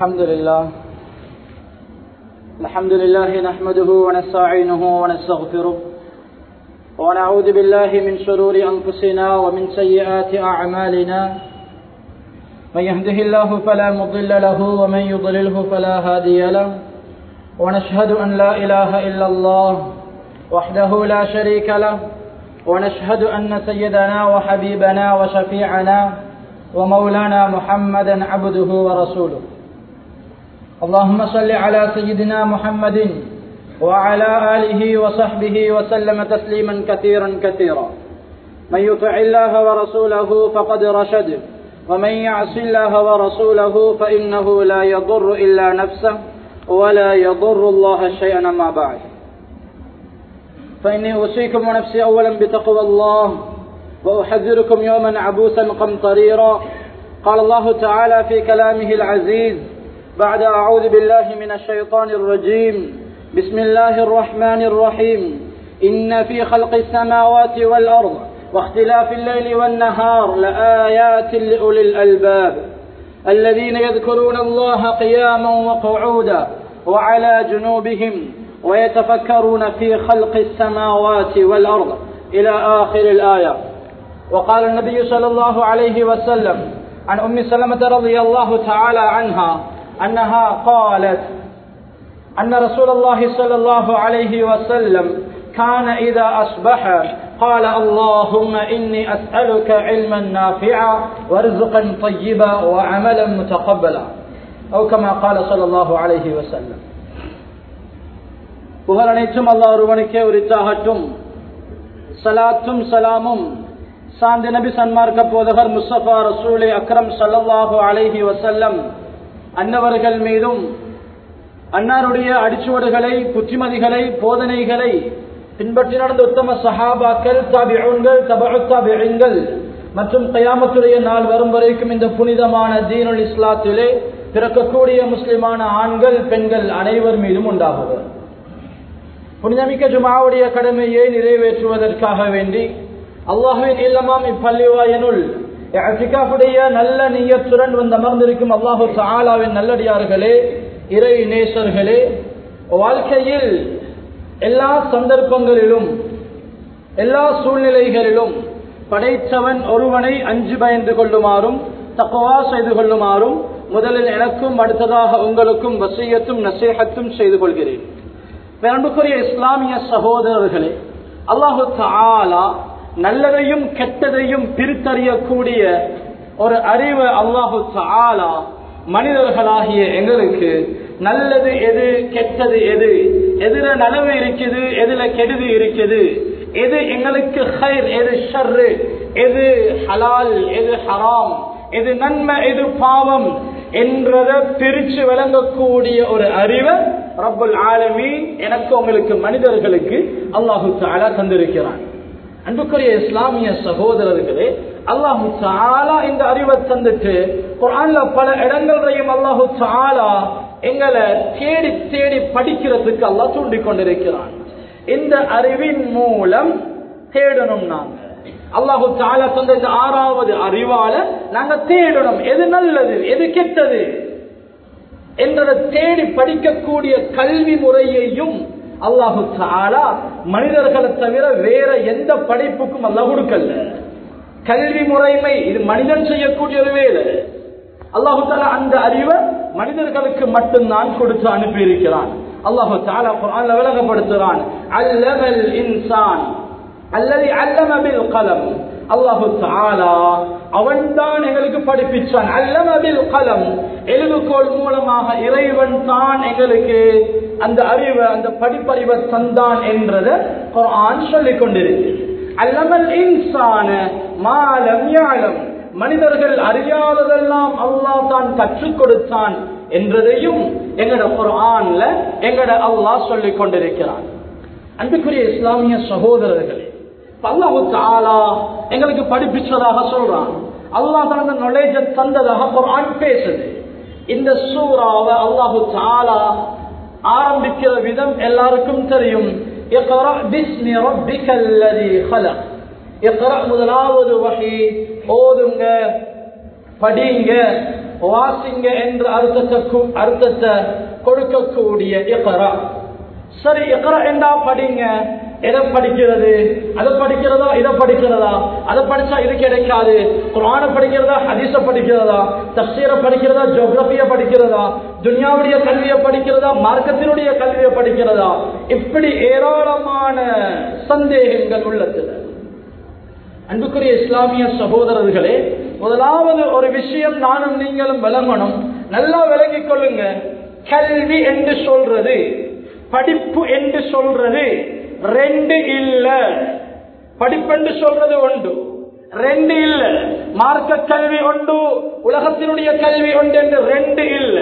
الحمد لله الحمد لله نحمده ونستعينه ونستغفره ونعوذ بالله من شرور أنفسنا ومن سيئات أعمالنا من يهده الله فلا مضل له ومن يضلله فلا هادي له ونشهد أن لا إله إلا الله وحده لا شريك له ونشهد أن سيدنا وحبيبنا وشفيعنا ومولانا محمدا عبده ورسوله اللهم صل على سيدنا محمد وعلى آله وصحبه وسلم تسليما كثيرا كثيرا من يطع الله ورسوله فقد رشد ومن يعص الله ورسوله فإنه لا يضر إلا نفسه ولا يضر الله شيئا ما بعد فإني أوصيكم ونفسي أولا بتقوى الله وأحذركم يوما عبوسا قمطريرا قال الله تعالى في كلامه العزيز بعد أعوذ بالله من الشيطان الرجيم بسم الله الرحمن الرحيم إن في خلق السماوات والأرض واختلاف الليل والنهار لآيات لأولي الألباب الذين يذكرون الله قياما وقعودا وعلى جنوبهم ويتفكرون في خلق السماوات والأرض إلى آخر الآية وقال النبي صلى الله عليه وسلم عن أم سلمة رضي الله تعالى عنها أنها قالت أن رسول الله صلى الله عليه وسلم كان إذا أصبح قال اللهم إني أسألك علما نافعا ورزقا طيبا وعملا متقبلا أو كما قال صلى الله عليه وسلم புகழ் அனைத்தும் அல்லாஹ் ஒருவனுக்கே உரித்தாகட்டும் சலாத்தும் சலாமும் சாந்தி நபி சன்மார்க்க போதகர் முஸ்தபா ரசூலை அக்ரம் சல்லல்லாஹு அலைஹி வசல்லம் அன்னவர்கள் மீதும் அன்னாருடைய அடிச்சுவடுகளை புத்திமதிகளை போதனைகளை பின்பற்றி நடந்த உத்தம சஹாபாக்கள் தாபிகள் தபு தாபிகள் மற்றும் கயாமத்துடைய நாள் வரும் வரைக்கும் இந்த புனிதமான தீனுல் இஸ்லாத்திலே பிறக்கக்கூடிய முஸ்லிமான ஆண்கள் பெண்கள் அனைவர் மீதும் உண்டாகுவர் புனிதமிக்க ஜுமாவுடைய கடமையை நிறைவேற்றுவதற்காக வேண்டி அல்லாஹுவின் இல்லமாம் இப்பள்ளிவாயனுள் அசிகாஃபுடைய நல்ல நீயத்துடன் வந்து அமர்ந்திருக்கும் அல்லாஹு சாலாவின் நல்லடியார்களே இறை நேசர்களே வாழ்க்கையில் எல்லா சந்தர்ப்பங்களிலும் எல்லா சூழ்நிலைகளிலும் படைத்தவன் ஒருவனை அஞ்சு பயந்து கொள்ளுமாறும் தக்கவா செய்து கொள்ளுமாறும் முதலில் எனக்கும் அடுத்ததாக உங்களுக்கும் வசியத்தும் நசேகத்தும் செய்து கொள்கிறேன் அன்புக்குரிய இஸ்லாமிய சகோதரர்களே அல்லாஹு தாலா நல்லதையும் கெட்டதையும் பிரித்தறியக்கூடிய ஒரு அறிவு அல்லாஹு தாலா மனிதர்களாகிய எங்களுக்கு நல்லது எது கெட்டது எது எதுல நலவு இருக்குது எதுல கெடுதி இருக்குது எது எங்களுக்கு ஹைர் எது ஷர்ரு எது ஹலால் எது ஹராம் எது நன்மை எது பாவம் என்றத பிரிச்சு விளங்கக்கூடிய ஒரு அறிவை ரப்பல் ஆலமி எனக்கு உங்களுக்கு மனிதர்களுக்கு அல்லாஹு தாலா தந்திருக்கிறான் அன்புக்குரிய இஸ்லாமிய சகோதரர்களே அல்லாஹு தாலா இந்த அறிவை தந்துட்டு குரான்ல பல இடங்களையும் அல்லாஹு தாலா எங்களை தேடி தேடி படிக்கிறதுக்கு அல்லாஹ் தூண்டி கொண்டிருக்கிறான் இந்த அறிவின் மூலம் தேடணும் நாங்க அல்லாஹு தாலா தந்த இந்த ஆறாவது அறிவால நாங்க தேடணும் எது நல்லது எது கெட்டது என்றதை தேடி படிக்கக்கூடிய கல்வி முறையையும் அல்லாஹு தாலா மனிதர்களை தவிர வேற எந்த படிப்புக்கும் அல்ல கொடுக்கல கல்வி முறைமை இது மனிதன் செய்யக்கூடிய ஒரு வேலை அல்லாஹு தாலா அந்த அறிவை மனிதர்களுக்கு மட்டும்தான் கொடுத்து அனுப்பி இருக்கிறான் அல்லாஹு தாலா குரான்ல விளங்கப்படுத்துறான் அல்லமல் இன்சான் அல்லது அல்லமபில் கலம் அல்லாஹு தாலா அவன் தான் எங்களுக்கு படிப்பிச்சான் அல்லமபில் கலம் எழுதுகோள் மூலமாக இறைவன் தான் எங்களுக்கு அந்த அறிவை அந்த படிப்பறிவை தந்தான் என்றத குரான் சொல்லிக் கொண்டிருக்கு அல்லமல் இன்சான மாலம் யாழம் மனிதர்கள் அறியாததெல்லாம் அல்லாஹ் தான் கற்றுக் கொடுத்தான் என்றதையும் எங்கட குரான்ல எங்கட அல்லாஹ் சொல்லிக் கொண்டிருக்கிறான் அன்புக்குரிய இஸ்லாமிய சகோதரர்களே அல்லாஹு தாலா எங்களுக்கு படிப்பிச்சதாக சொல்றான் அல்லாஹ் தனது நுழைஜ தந்ததாக குரான் பேசுது இந்த சூறாவை அல்லாஹு தாலா ஆரம்பிக்கிற விதம் எல்லாருக்கும் தெரியும் முதலாவது வகை ஓதுங்க படிங்க வாசிங்க என்ற அர்த்தத்தை அர்த்தத்தை கொடுக்கக்கூடிய இகரா சரி இகரா என்றா படிங்க எதை படிக்கிறது அதை படிக்கிறதா இதை படிக்கிறதா அதை படிச்சா இது கிடைக்காது குரான படிக்கிறதா ஹதீஸ படிக்கிறதா தப்சீரை படிக்கிறதா ஜோகிரபிய படிக்கிறதா துன்யாவுடைய கல்வியை படிக்கிறதா மார்க்கத்தினுடைய கல்வியை படிக்கிறதா இப்படி ஏராளமான சந்தேகங்கள் உள்ளது அன்புக்குரிய இஸ்லாமிய சகோதரர்களே முதலாவது ஒரு விஷயம் நானும் நீங்களும் விளங்கணும் நல்லா விளங்கிக் கொள்ளுங்க கல்வி என்று சொல்றது படிப்பு என்று சொல்றது ரெண்டு இல்ல படிப்பென்று சொல்றது உண்டு ரெண்டு இல்ல மார்க்க கல்வி உண்டு உலகத்தினுடைய கல்வி உண்டு என்று ரெண்டு இல்ல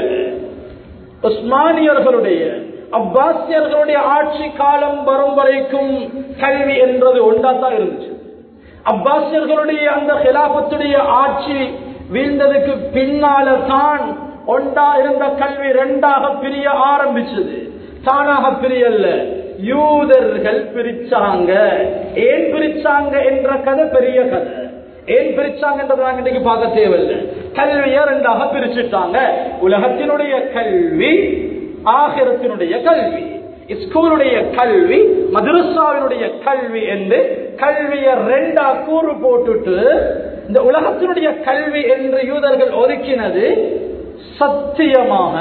உஸ்மானியர்களுடைய அப்பாசியர்களுடைய ஆட்சி காலம் வரும் வரைக்கும் கல்வி என்றது ஒன்றாத்தான் இருந்துச்சு அப்பாசியர்களுடைய அந்த ஹிலாபத்துடைய ஆட்சி வீழ்ந்ததுக்கு பின்னால தான் ஒன்றா இருந்த கல்வி ரெண்டாக பிரிய ஆரம்பிச்சது தானாக பிரியல்ல யூதர்கள் பிரிச்சாங்க ஏன் பிரிச்சாங்க என்ற கதை பெரிய கதை ஏன் பிரிச்சாங்கன்றது நாங்க இன்னைக்கு பார்க்க தேவையில்லை கல்வியை ரெண்டாக பிரிச்சுட்டாங்க உலகத்தினுடைய கல்வி ஆகிரத்தினுடைய கல்வி ஸ்கூலுடைய கல்வி மதுரசாவினுடைய கல்வி என்று கல்வியை ரெண்டா கூறு போட்டுட்டு இந்த உலகத்தினுடைய கல்வி என்று யூதர்கள் ஒதுக்கினது சத்தியமாக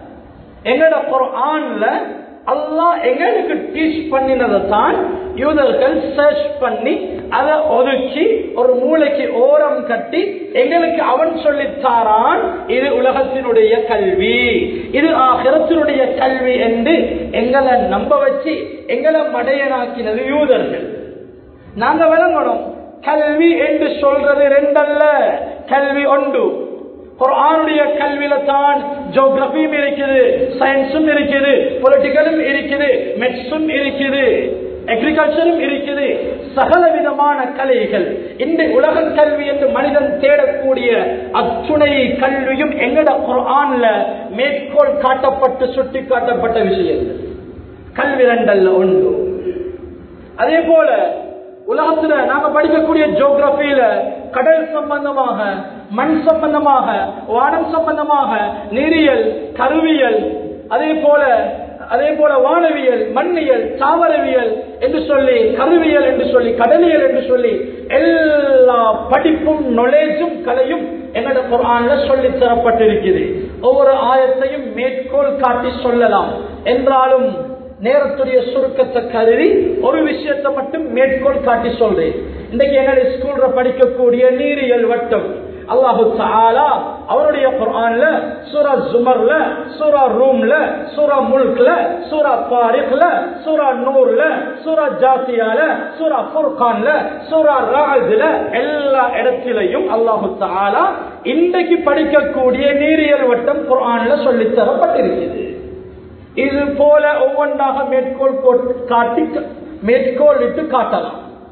எங்கட குரான்ல அல்லாஹ் எங்களுக்கு டீச் பண்ணினதை தான் யூதர்கள் சர்ச் பண்ணி அதை ஒதுக்கி ஒரு மூளைக்கு ஓரம் கட்டி எங்களுக்கு அவன் சொல்லித்தாரான் இது உலகத்தினுடைய கல்வி இது ஆகிரத்தினுடைய கல்வி என்று எங்களை நம்ப வச்சு எங்களை மடையனாக்கினது யூதர்கள் நாங்க விளங்கணும் கல்வி என்று சொல்றது ரெண்டல்ல கல்வி ஒன்று குரானுடைய கல்வியில தான் ஜோகிரபியும் இருக்குது சயின்ஸும் இருக்குது பொலிட்டிக்கலும் இருக்குது மெட்ஸும் இருக்குது அக்ரிகல்ச்சரும் இருக்குது சகல விதமான கலைகள் இந்த உலக கல்வி என்று மனிதன் தேடக்கூடிய அத்துணை கல்வியும் எங்கட குரான்ல மேற்கோள் காட்டப்பட்டு சுட்டி காட்டப்பட்ட விஷயங்கள் கல்வி ரெண்டல்ல ஒன்று அதே போல உலகத்துல நாங்க படிக்கக்கூடிய ஜோகிரபியில கடல் சம்பந்தமாக மண் சம்பந்தமாக வானம் சம்பந்தமாக நீரியல் கருவியல் அதே போல அதே போல வானவியல் மண்ணியல் தாவரவியல் என்று சொல்லி கருவியல் என்று சொல்லி கடலியல் என்று சொல்லி எல்லா படிப்பும் நொலேஜும் கலையும் எங்களோட குரான்ல சொல்லி தரப்பட்டிருக்கிறது ஒவ்வொரு ஆயத்தையும் மேற்கோள் காட்டி சொல்லலாம் என்றாலும் நேரத்துடைய சுருக்கத்தை கருதி ஒரு விஷயத்தை மட்டும் மேற்கோள் காட்டி சொல்றேன் இன்னைக்கு எங்களை ஸ்கூல்ல படிக்கக்கூடிய நீரியல் வட்டம் அல்லாஹு தாலா அவருடைய குர்ஆன்ல சூரா ஜுமர்ல சூரா ரூம்ல சூரா முல்க்ல சூரா தாரிக்ல சூரா நூர்ல சூரா ஜாசியால சூரா ஃபுர்கான்ல சூரா ராஜ்ல எல்லா இடத்திலையும் அல்லாஹு தாலா இன்றைக்கு படிக்கக்கூடிய நீரியல் வட்டம் குர்ஆன்ல சொல்லித் தரப்பட்டிருக்கிறது இது போல ஒவ்வொன்றாக மேற்கோள் காட்டி மேற்கோள் விட்டு காட்டலாம்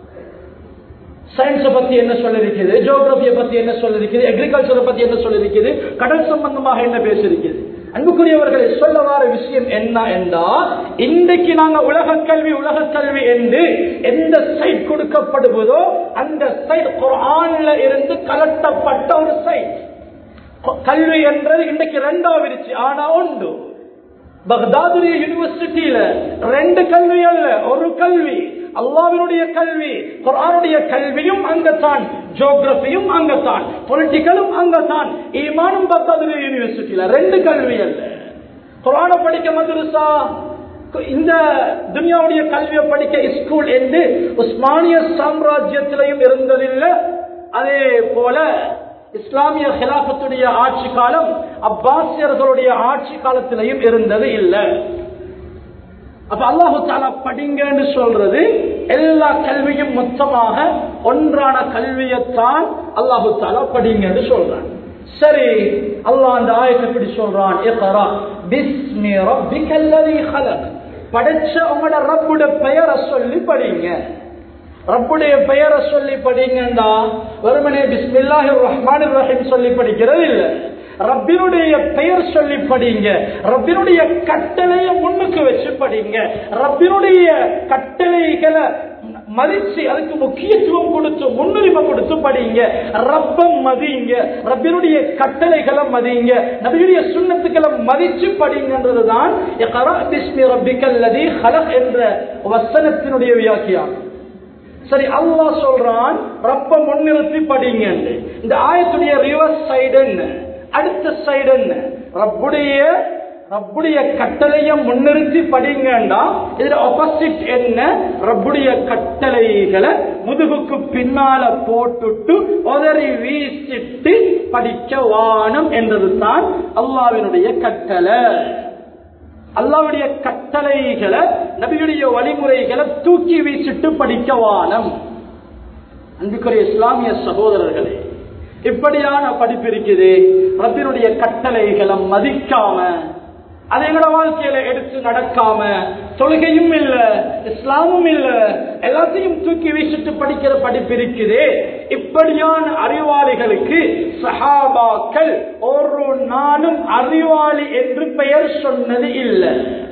சயின்ஸை பத்தி என்ன சொல்லிருக்குது ஜியோகிரபியை பத்தி என்ன சொல்லிருக்குது அக்ரிகல்ச்சரை பத்தி என்ன சொல்லிருக்குது கடல் சம்பந்தமாக என்ன பேசிருக்குது அன்புக்குரியவர்களை சொல்ல வர விஷயம் என்ன என்றால் இன்றைக்கு நாங்க உலக கல்வி உலக கல்வி என்று எந்த சைட் கொடுக்கப்படுவதோ அந்த சைட் குரான்ல இருந்து கலட்டப்பட்ட ஒரு சைட் கல்வி என்றது இன்றைக்கு ரெண்டாவிருச்சு ஆனா உண்டு பக்தாதுரிய யூனிவர்சிட்டியில ரெண்டு கல்வி அல்ல ஒரு கல்வி அல்லாவினுடைய கல்வி குரானுடைய கல்வியும் அங்கத்தான் ஜோகிரபியும் அங்கத்தான் பொலிட்டிக்கலும் அங்கத்தான் ஈமானும் பக்தாதுரிய யூனிவர்சிட்டியில ரெண்டு கல்வி அல்ல குரான படிக்க மதுரசா இந்த துனியாவுடைய கல்வியை படிக்க ஸ்கூல் என்று உஸ்மானிய சாம்ராஜ்யத்திலையும் இருந்ததில்லை அதே போல இஸ்லாமிய ஹிலாபத்துடைய ஆட்சி காலம் அப்பாசியர்களுடைய ஆட்சி காலத்திலையும் இருந்தது இல்லை அப்ப அல்லாஹு தாலா படிங்கன்னு சொல்றது எல்லா கல்வியும் மொத்தமாக ஒன்றான கல்வியத்தான் அல்லாஹு தாலா படிங்கன்னு சொல்றான் சரி அல்லாஹ் அந்த ஆயத்தை எப்படி சொல்றான் இக்ரா பிஸ்மி ரப்பிக்கல்லதி ஹலக் படைச்ச உங்களோட ரப்புட பெயரை சொல்லி படிங்க ரப்புடைய பெயரை சொல்லி படிங்கண்டா வெறுமனே பிஸ்மில்லாஹி ரஹ்மான் ரஹீம் சொல்லி படிக்கிறது இல்லை ரப்பினுடைய பெயர் சொல்லி படிங்க ரப்பினுடைய கட்டளையை முன்னுக்கு வச்சு படிங்க ரப்பினுடைய கட்டளைகளை மதிச்சு அதுக்கு முக்கியத்துவம் கொடுத்து முன்னுரிமை கொடுத்து படிங்க ரப்பம் மதிங்க ரப்பினுடைய கட்டளைகளை மதிங்க நபியுடைய சுண்ணத்துக்களை மதிச்சு படிங்கன்றதுதான் இக்ரா பிஸ்மி ரப்பிக்கல் லதீ ஹலக் என்ற வசனத்தினுடைய வியாக்கியம் சரி அல்லாஹ் சொல்றான் ரப்ப முன்னிறுத்தி படிங்க இந்த ஆயத்துடைய ரிவர்ஸ் சைடு என்ன அடுத்த சைடு என்ன ரப்புடைய ரப்புடைய கட்டளைய முன்னிறுத்தி படிங்கண்டா இதுல ஆப்போசிட் என்ன ரப்புடைய கட்டளைகளை முதுகுக்கு பின்னால போட்டுட்டு உதறி வீசிட்டு படிக்க வானம் என்றது தான் அல்லாவினுடைய கட்டளை அல்லாவுடைய கட்டளைகளை நபியுடைய வழிமுறைகளை தூக்கி வீசிட்டு படிக்க வானம் அன்புக்குரிய இஸ்லாமிய சகோதரர்களே இப்படியான படிப்பு இருக்குது ரப்பினுடைய கட்டளைகளை மதிக்காம அதை எங்களோட வாழ்க்கையில எடுத்து நடக்காம தொழுகையும் இல்ல இஸ்லாமும் இல்ல எல்லாத்தையும் தூக்கி வீசிட்டு படிக்கிற படிப்பு இருக்குது இப்படியான அறிவாளிகளுக்கு சஹாபாக்கள் ஒரு நாளும் அறிவாளி என்று பெயர் சொன்னது இல்லை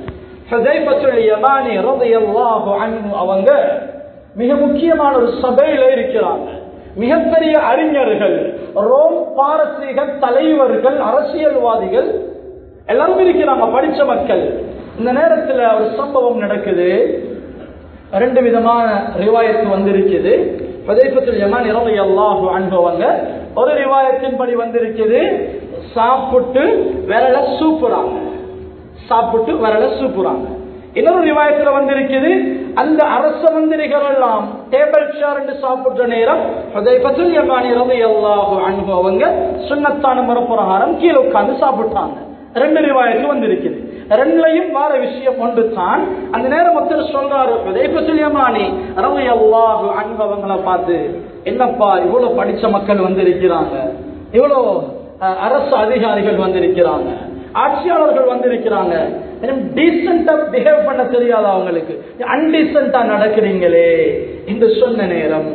அவங்க மிக முக்கியமான ஒரு சபையில இருக்கிறாங்க மிகப்பெரிய அறிஞர்கள் ரோம் பாரசீக தலைவர்கள் அரசியல்வாதிகள் எல்லாரும் இருக்கிறாங்க படிச்ச மக்கள் இந்த நேரத்தில் ஒரு சம்பவம் நடக்குது ரெண்டு விதமான ரிவாயத்து வந்திருக்குது பதைப்பத்தில் யமான் இரவை அல்லாஹு அனுபவங்க ஒரு ரிவாயத்தின் படி வந்திருக்குது சாப்பிட்டு விரல சூப்புறாங்க சாப்பிட்டு விரல சூப்புறாங்க இன்னொரு ரிவாயத்துல வந்திருக்குது அந்த அரச மந்திரிகள் எல்லாம் டேபிள் சேர் என்று சாப்பிட்ட நேரம் பதைப்பத்தில் யமான் இரவை அல்லாஹு அனுபவங்க சுண்ணத்தான முறப்பிரகாரம் கீழே உட்கார்ந்து சாப்பிட்டாங்க ரெண்டு ரிவாயத்து வந்திருக்குது ரெண்டுலையும் வார விஷயம் ஒன்று தான் அந்த நேரம் ஒருத்தர் சொல்றாரு சுல்யமானி ரவி அல்லாஹு அன்பவங்களை பார்த்து என்னப்பா இவ்வளவு படிச்ச மக்கள் வந்திருக்கிறாங்க இவ்வளவு அரசு அதிகாரிகள் வந்திருக்கிறாங்க ஆட்சியாளர்கள் வந்திருக்கிறாங்க டீசெண்டா பிஹேவ் பண்ண தெரியாத அவங்களுக்கு அன்டீசெண்டா நடக்கிறீங்களே என்று சொன்ன நேரம்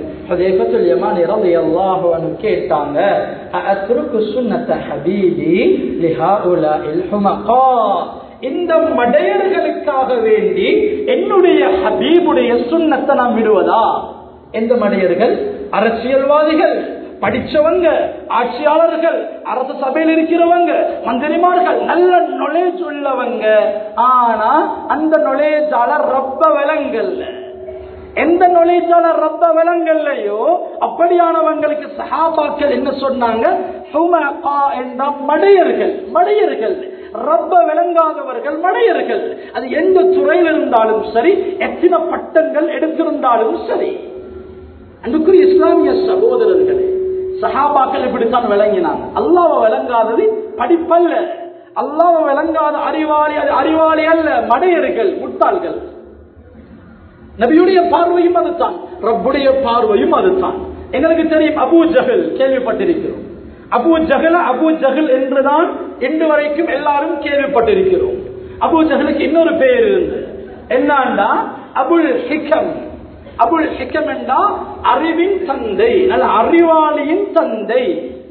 கேட்டாங்க இந்த மடையர்களுக்காக வேண்டி என்னுடைய ஹபீபுடைய சுண்ணத்தை நாம் விடுவதா எந்த மடையர்கள் அரசியல்வாதிகள் படிச்சவங்க ஆட்சியாளர்கள் அரசு சபையில் இருக்கிறவங்க மந்திரிமார்கள் நல்ல நொலேஜ் உள்ளவங்க ஆனா அந்த நொலேஜால ரப்ப விலங்கல்ல எந்த நொலேஜால ரப்ப விலங்கல்லையோ அப்படியானவங்களுக்கு சஹாபாக்கள் என்ன சொன்னாங்க என்ற மடையர்கள் மடையர்கள் ரப்ப விளங்காதவர்கள் மடையர்கள் அது எந்த துறையில் இருந்தாலும் சரி எத்தனை பட்டங்கள் எடுத்திருந்தாலும் சரி அன்புக்குரிய இஸ்லாமிய சகோதரர்களே சஹாபாக்கள் இப்படித்தான் விளங்கினாங்க அல்லாவ விளங்காதது படிப்பல்ல அல்லாவ விளங்காத அறிவாளி அது அறிவாளி அல்ல மடையர்கள் முட்டாள்கள் நபியுடைய பார்வையும் அதுதான் ரப்புடைய பார்வையும் அதுதான் எங்களுக்கு தெரியும் அபு ஜஹல் கேள்விப்பட்டிருக்கிறோம் அபு ஜஹல அபு ஜஹல் என்றுதான் இன்று வரைக்கும் எல்லாரும் கேள்விப்பட்டிருக்கிறோம் அபு ஜஹலுக்கு இன்னொரு பெயர் இருந்து என்னண்டா அபுல் ஹிகம் அபுல் ஹிகம் என்றா அறிவின் தந்தை அல்ல அறிவாளியின் தந்தை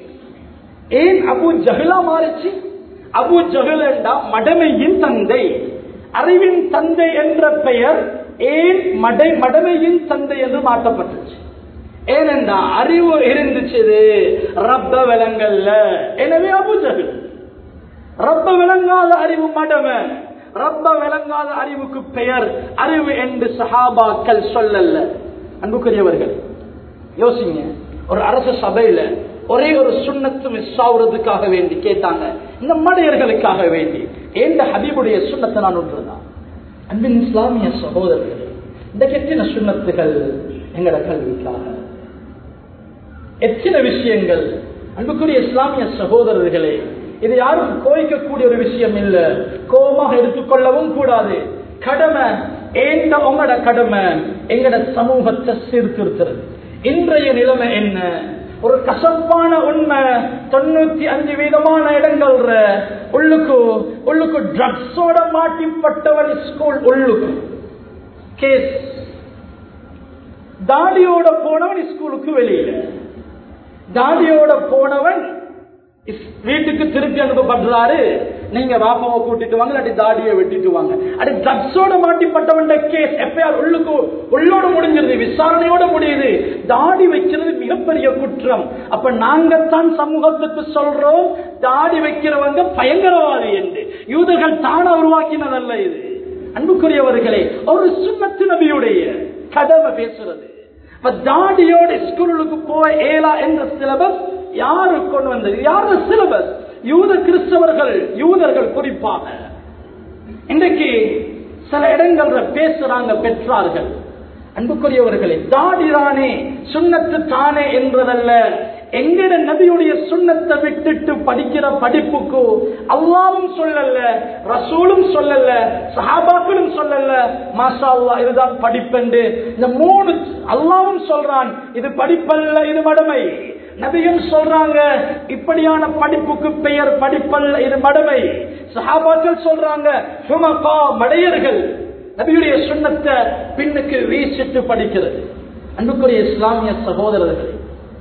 ஏன் அபு ஜஹலா மாறிச்சு அபு ஜஹல் என்றா மடமையின் தந்தை அறிவின் தந்தை என்ற பெயர் ஏன் மடை மடமையின் தந்தை என்று மாற்றப்பட்டுச்சு ஏனென்றா அறிவு இருந்துச்சு ரப்ப விலங்கல்ல எனவே அபுஜகல் ரப்ப விளங்காத அறிவு மடமை ரப்ப விளங்காத அறிவுக்கு பெயர் அறிவு என்று சஹாபாக்கள் சொல்லல்ல அன்புக்குரியவர்கள் யோசிங்க ஒரு அரசு சபையில ஒரே ஒரு சுண்ணத்து மிஸ் ஆகுறதுக்காக வேண்டி கேட்டாங்க இந்த மடையர்களுக்காக வேண்டி எந்த ஹபீபுடைய சுண்ணத்தை நான் ஒன்றுதான் அன்பின் இஸ்லாமிய சகோதரர்கள் இந்த கெட்டின சுண்ணத்துகள் எங்கட கல்விக்காக எத்தனை விஷயங்கள் அன்புக்குரிய இஸ்லாமிய சகோதரர்களே இது யாரும் கோய்க்கக்கூடிய ஒரு விஷயம் இல்ல கோபமாக எடுத்துக்கொள்ளவும் கூடாது கடமை ஏண்ட உங்களோட கடமை எங்கட சமூகத்தை சீர்திருத்துறது இன்றைய நிலைமை என்ன ஒரு கசப்பான உண்மை தொண்ணூத்தி அஞ்சு வீதமான இடங்கள் உள்ளுக்கு உள்ளுக்கு ட்ரக்ஸோட மாட்டிப்பட்டவன் ஸ்கூல் உள்ளுக்கு கேஸ் தாடியோட போனவன் ஸ்கூலுக்கு வெளியில தாடியோட போனவன் வீட்டுக்கு திருப்பி அனுப்பப்படுறாரு நீங்க வாப்பாவை கூட்டிட்டு வாங்க இல்லாட்டி தாடியை வெட்டிட்டு வாங்க அது ட்ரக்ஸோட மாட்டிப்பட்டவன் கேஸ் எஃப்ஐஆர் உள்ளுக்கு உள்ளோட முடிஞ்சிருது விசாரணையோட முடியுது தாடி வைக்கிறது மிகப்பெரிய குற்றம் அப்ப நாங்கத்தான் சமூகத்துக்கு சொல்றோம் தாடி வைக்கிறவங்க பயங்கரவாதி என்று யூதர்கள் தானா உருவாக்கினதல்ல இது அன்புக்குரியவர்களே ஒரு சுண்ணத்து நபியுடைய கதவை பேசுறது இப்ப தாடியோட ஸ்கூலுக்கு போக ஏலா என்ற சிலபஸ் யாரு கொண்டு வந்தது யாரு சிலபஸ் யூத கிறிஸ்தவர்கள் யூதர்கள் குறிப்பாக இன்றைக்கு சில இடங்கள்ல பேசுறாங்க பெற்றார்கள் அன்புக்குரியவர்களே தாடிதானே சுண்ணத்து தானே என்றதல்ல எங்கட நபியுடைய சுண்ணத்தை விட்டுட்டு படிக்கிற படிப்புக்கு அல்லாவும் சொல்லல ரசூலும் சொல்லல சஹாபாக்களும் சொல்லல மாஷா அல்லா இதுதான் படிப்பென்று இந்த மூணு அல்லாவும் சொல்றான் இது படிப்பல்ல இது மடமை நபியும் சொல்றாங்க இப்படியான படிப்புக்கு பெயர் படிப்பல்ல இது மடமை சஹாபாக்கள் சொல்றாங்க சுமகா மடையர்கள் நபியுடைய சுண்ணத்தை பின்னுக்கு வீசிட்டு படிக்கிறது அன்புக்குரிய இஸ்லாமிய சகோதரர்களே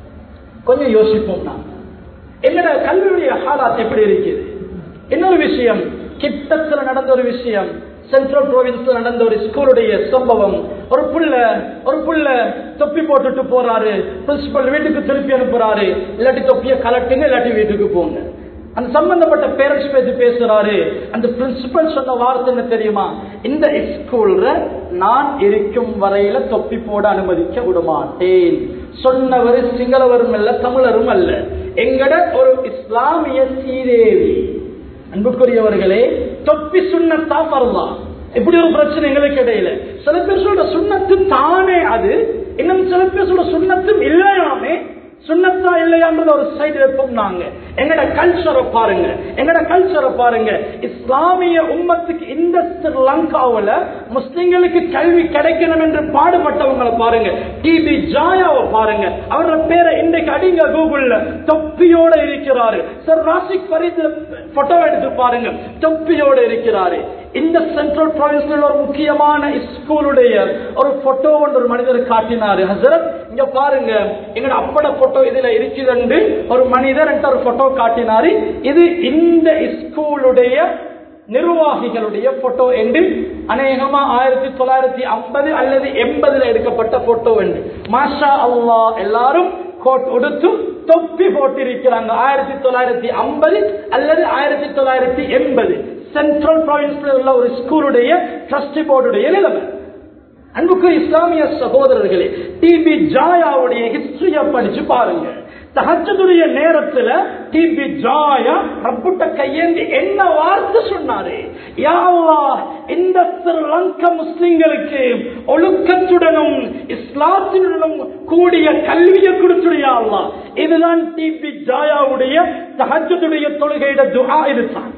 கொஞ்சம் யோசிப்போம் நான் என்னோட கல்வியுடைய ஹாலாத் எப்படி இருக்குது இன்னொரு விஷயம் கிட்டத்துல நடந்த ஒரு விஷயம் சென்ட்ரல் ப்ரோவின்ஸ்ல நடந்த ஒரு ஸ்கூலுடைய சம்பவம் ஒரு புள்ள ஒரு புள்ள தொப்பி போட்டுட்டு போறாரு பிரின்சிபல் வீட்டுக்கு திருப்பி அனுப்புறாரு இல்லாட்டி தொப்பிய கலட்டுங்க இல்லாட்டி வீட்டுக்கு போங்க அந்த சம்பந்தப்பட்ட பேரண்ட்ஸ் பேசி பேசுறாரு அந்த பிரின்சிபல் சொன்ன வார்த்தை என்ன தெரியுமா இந்த ஸ்கூல்ல நான் இருக்கும் வரையில தொப்பி போட அனுமதிக்க விட மாட்டேன் சொன்னவர் சிங்களவரும் அல்ல தமிழரும் அல்ல எங்கட ஒரு இஸ்லாமிய சீதேவி அன்புக்குரியவர்களே தொப்பி சுண்ணத்தா வரலாம் இப்படி ஒரு பிரச்சனை எங்களுக்கு இடையில சில பேர் சொல்ற சுண்ணத்து தானே அது இன்னும் சில பேர் சொல்ற சுண்ணத்தும் இல்லையாமே சுண்ணத்தா இல்லையான்றது ஒரு சைடு வைப்போம் நாங்க எங்கட கல்ச்சரை பாருங்க எங்கட கல்ச்சரை பாருங்க இஸ்லாமிய உம்மத்துக்கு இந்த ஸ்ரீலங்காவில் முஸ்லிம்களுக்கு கல்வி கிடைக்கணும் என்று பாடுபட்டவங்களை பாருங்க டிபி ஜாயாவை பாருங்க அவரோட பேரை இன்றைக்கு அடிங்க கூகுள்ல தொப்பியோட இருக்கிறாரு சார் ராசிக் பரித் போட்டோ எடுத்து பாருங்க தொப்பியோட இருக்கிறாரு இந்த சென்ட்ரல் ப்ராவின்ஸ்ல ஒரு முக்கியமான ஸ்கூலுடைய ஒரு போட்டோ ஒன்று ஒரு மனிதர் காட்டினாரு ஹசரத் இங்க பாருங்க எங்கட அப்பட போட்டோ இதுல இருக்குதுன்னு ஒரு மனிதர் என்கிட்ட ஒரு போட்டோ காட்டினாரு இது இந்த ஸ்கூலுடைய நிர்வாகிகளுடைய போட்டோ என்று அநேகமா ஆயிரத்தி தொள்ளாயிரத்தி ஐம்பது அல்லது எண்பதுல எடுக்கப்பட்ட போட்டோ என்று மாஷா அல்லா எல்லாரும் கோட் உடுத்து தொப்பி போட்டிருக்கிறாங்க ஆயிரத்தி தொள்ளாயிரத்தி ஐம்பது அல்லது ஆயிரத்தி தொள்ளாயிரத்தி எண்பது சென்ட்ரல் ப்ராவின்ஸ்ல உள்ள ஒரு ஸ்கூலுடைய ட்ரஸ்டி போர்டுடைய நிலைமை அன்புக்கு இஸ்லாமிய சகோதரர்களே டிபி ஜாயாவுடைய ஹிஸ்டரிய படிச்சு பாருங்க தகச்சதுடைய நேரத்துல டிபி ஜாயா ரப்புட்ட கையேந்தி என்ன வார்த்தை சொன்னாரு யாவா இந்த ஸ்ரீலங்கா முஸ்லிம்களுக்கு ஒழுக்கத்துடனும் இஸ்லாத்துடனும் கூடிய கல்வியை கொடுத்துடையா இதுதான் டிபி ஜாயாவுடைய தகச்சதுடைய தொழுகையிட துஹா இதுதான்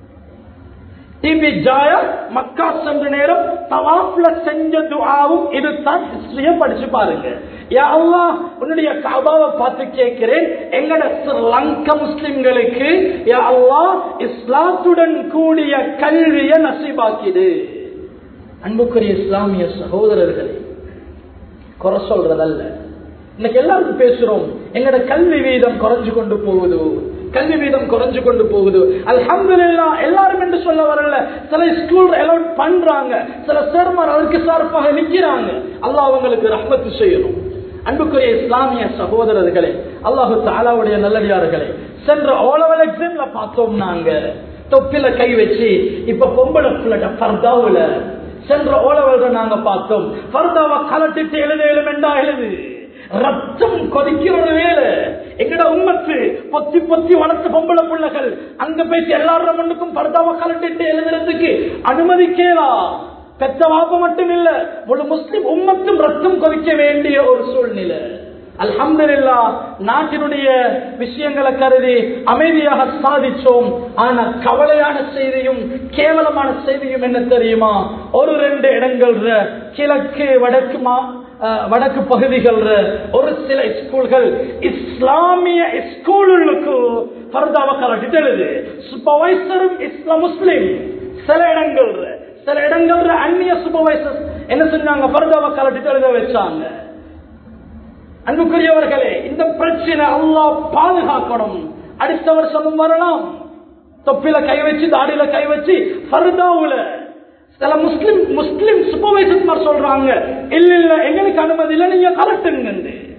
டிபி ஜாயா மக்கா சென்ற நேரம் தவாப்ல செஞ்ச துஆவும் இதுதான் ஹிஸ்டரிய படிச்சு பாருங்க யா அல்லாஹ் உன்னுடைய காபாவை பார்த்து கேட்கிறேன் எங்கட ஸ்ரீலங்கா முஸ்லிம்களுக்கு யா அல்லாஹ் இஸ்லாத்துடன் கூடிய கல்வியை நசீபாக்கிடு அன்புக்குரிய இஸ்லாமிய சகோதரர்களே குறை சொல்றதல்ல இன்னைக்கு எல்லாரும் பேசுறோம் எங்கட கல்வி வீதம் குறைஞ்சு கொண்டு போகுது கல்வி வீதம் குறைஞ்சு கொண்டு போகுது அல்ஹம்துலில்லா எல்லாரும் என்று சொல்ல வரல சில ஸ்கூல் அலோட் பண்றாங்க சில சேர்மார் அதற்கு சார்பாக நிக்கிறாங்க அல்லாஹ் அவங்களுக்கு ரஹ்மத்து செய்யணும் அன்புக்குரிய இஸ்லாமிய சகோதரர்களே அல்லாஹு தாலாவுடைய நல்லடியார்களே சென்ற ஓலவல் எக்ஸாம்ல பார்த்தோம் நாங்க தொப்பில கை வச்சு இப்ப பொம்பளை பிள்ளை பர்தாவுல சென்ற ஓலவல் நாங்க பார்த்தோம் பர்தாவை கலட்டிட்டு எழுத எழுமெண்டா எழுது ரத்தம் கொதிக்கிறது வேலை எங்கட உம்மத்து பொத்தி பொத்தி வளர்த்த பொம்பளை பிள்ளைகள் அங்க போயிட்டு எல்லாரும் முன்னுக்கும் பர்தாவை கலட்டிட்டு எழுதுறதுக்கு அனுமதிக்கலா பெத்த வாப்ப மட்டும் இல்ல முழு முஸ்லிம் உம்மத்தும் ரத்தம் கொதிக்க வேண்டிய ஒரு சூழ்நிலை அல்ஹம்துலில்லா நாட்டினுடைய விஷயங்களை கருதி அமைதியாக சாதிச்சோம் ஆனா கவலையான செய்தியும் கேவலமான செய்தியும் என்ன தெரியுமா ஒரு ரெண்டு இடங்கள்ல கிழக்கு வடக்கு மா வடக்கு பகுதிகள் ஒரு சில ஸ்கூல்கள் இஸ்லாமிய ஸ்கூலுக்கு பர்தாவை கலட்டிட்டு எழுது சூப்பர்வைசரும் இஸ்லாம் முஸ்லிம் சில இடங்கள் சில இடங்கள்ல அந்நிய சூப்பர்வைசர் என்ன செஞ்சாங்க பர்தாவை கலட்டிட்டு எழுத வச்சாங்க அன்புக்குரியவர்களே இந்த பிரச்சனை அல்லாஹ் பாதுகாக்கணும் அடுத்த வருஷமும் வரலாம் தொப்பில கை வச்சு தாடியில கை வச்சு ஃபர்தாவுல சில முஸ்லிம் முஸ்லிம் சூப்பர்வைசர் சொல்றாங்க இல்ல இல்ல எங்களுக்கு அனுமதி இல்ல நீங்க கலட்டுங்க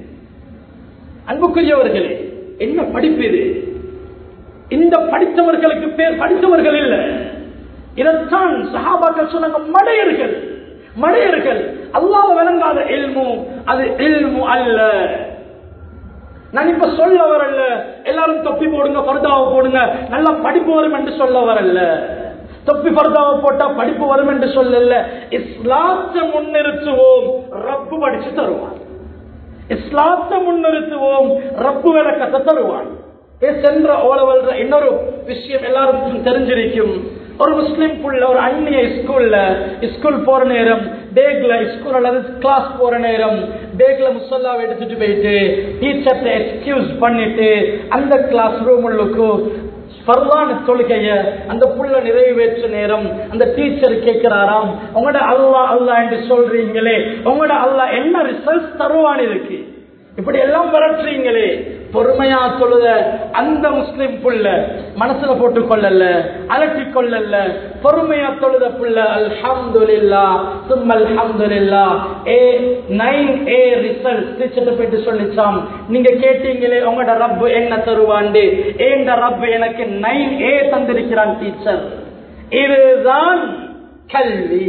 அன்புக்குரியவர்களே என்ன படிப்பு இது இந்த படித்தவர்களுக்கு பேர் படித்தவர்கள் இல்ல இதைத்தான் சஹாபாக்கள் சொன்னாங்க மடையர்கள் மடையர்கள் அல்லாஹ் விளங்காத எல்மு அது எல்மு அல்ல நான் இப்ப சொல்ல வரல எல்லாரும் தொப்பி போடுங்க பர்தாவை போடுங்க நல்லா படிப்பு வரும் என்று சொல்ல வரல தொப்பி பர்தாவை போட்டா படிப்பு வரும் என்று சொல்லல இஸ்லாத்தை முன்னிறுத்துவோம் ரப்பு படிச்சு தருவான் இஸ்லாத்தை முன்னிறுத்துவோம் ரப்பு விளக்கத்தை தருவான் ஏ சென்ற ஓலவல்ற இன்னொரு விஷயம் எல்லாருக்கும் தெரிஞ்சிருக்கும் ஒரு முஸ்லிம் புள்ள ஒரு அந்நிய ஸ்கூல்ல ஸ்கூல் போற நேரம் பேக்ல ஸ்கூல் அல்லது கிளாஸ் போற நேரம் பேக்ல முசல்லாவை எடுத்துட்டு போயிட்டு டீச்சர்ட்ட எக்ஸ்கியூஸ் பண்ணிட்டு அந்த கிளாஸ் ரூம் உள்ளுக்கு பரவான தொழுகைய அந்த புள்ள நிறைவேற்ற நேரம் அந்த டீச்சர் கேட்கிறாராம் உங்களோட அல்லா அல்லா என்று சொல்றீங்களே உங்களோட அல்லா என்ன ரிசல்ட் தருவான் இருக்கு இப்படி எல்லாம் விரட்டுறீங்களே பொறுமையா தொழுத அந்த முஸ்லிம் புள்ள மனசுல போட்டு கொள்ளல அலட்டி கொள்ளல பொறுமையா தொழுத புள்ள அல்ஹம்துலில்லா சும் அல்ஹம்துலில்லா ஏ நைன் ஏ ரிசல்ட் டீச்சர்ட்ட போயிட்டு சொல்லிச்சாம் நீங்க கேட்டீங்களே உங்களோட ரப்பு என்ன தருவாண்டு ஏண்ட ரப்பு எனக்கு நைன் ஏ தந்திருக்கிறான் டீச்சர் இதுதான் கல்வி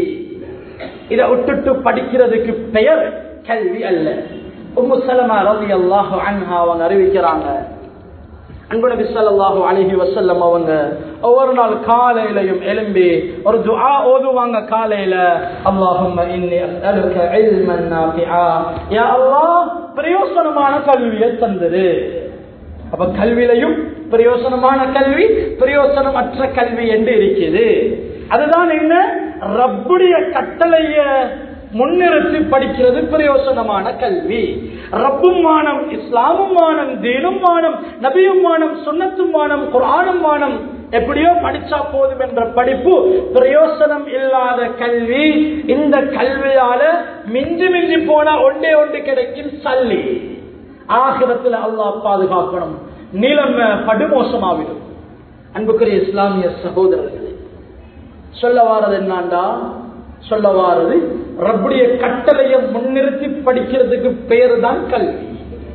இதை விட்டுட்டு படிக்கிறதுக்கு பெயர் கல்வி அல்ல உம்மு சலமா ரவி அல்லாஹு அன்ஹா அவங்க அறிவிக்கிறாங்க அன்பு நபி ஸல்லல்லாஹு அலைஹி வஸல்லம் அவங்க ஒவ்வொரு நாள் காலையிலையும் எழும்பி ஒரு துஆ ஓதுவாங்க காலையில அல்லாஹும்ம இன்னி அஸ்அலுக இல்மன் நாஃபிஆ யா அல்லாஹ் பிரயோசனமான கல்வியை தந்துரு அப்ப கல்வியிலையும் பிரயோசனமான கல்வி பிரயோசனமற்ற கல்வி என்று இருக்குது அதுதான் என்ன ரப்புடைய கட்டளைய முன்னிறுத்தி படிக்கிறது பிரயோசனமான கல்வி ரப்பும் மானம் இஸ்லாமும் மானம் தீனும் மானம் நபியும் மானம் சுண்ணத்தும் மானம் குரானும் மானம் எப்படியோ படிச்சா போதும் என்ற படிப்பு பிரயோசனம் இல்லாத கல்வி இந்த கல்வியால மிஞ்சி மிஞ்சி போனா ஒன்றே ஒன்று கிடைக்கும் சல்லி ஆகிரத்தில் அல்லாஹ் பாதுகாக்கணும் நிலைமை படுமோசமாவிடும் அன்புக்குரிய இஸ்லாமிய சகோதரர்களே சொல்ல வாரது என்னாண்டா சொல்ல வாரது ரப்புடைய கட்டளையை முன்னிறுத்தி படிக்கிறதுக்கு பெயர் தான் கல்வி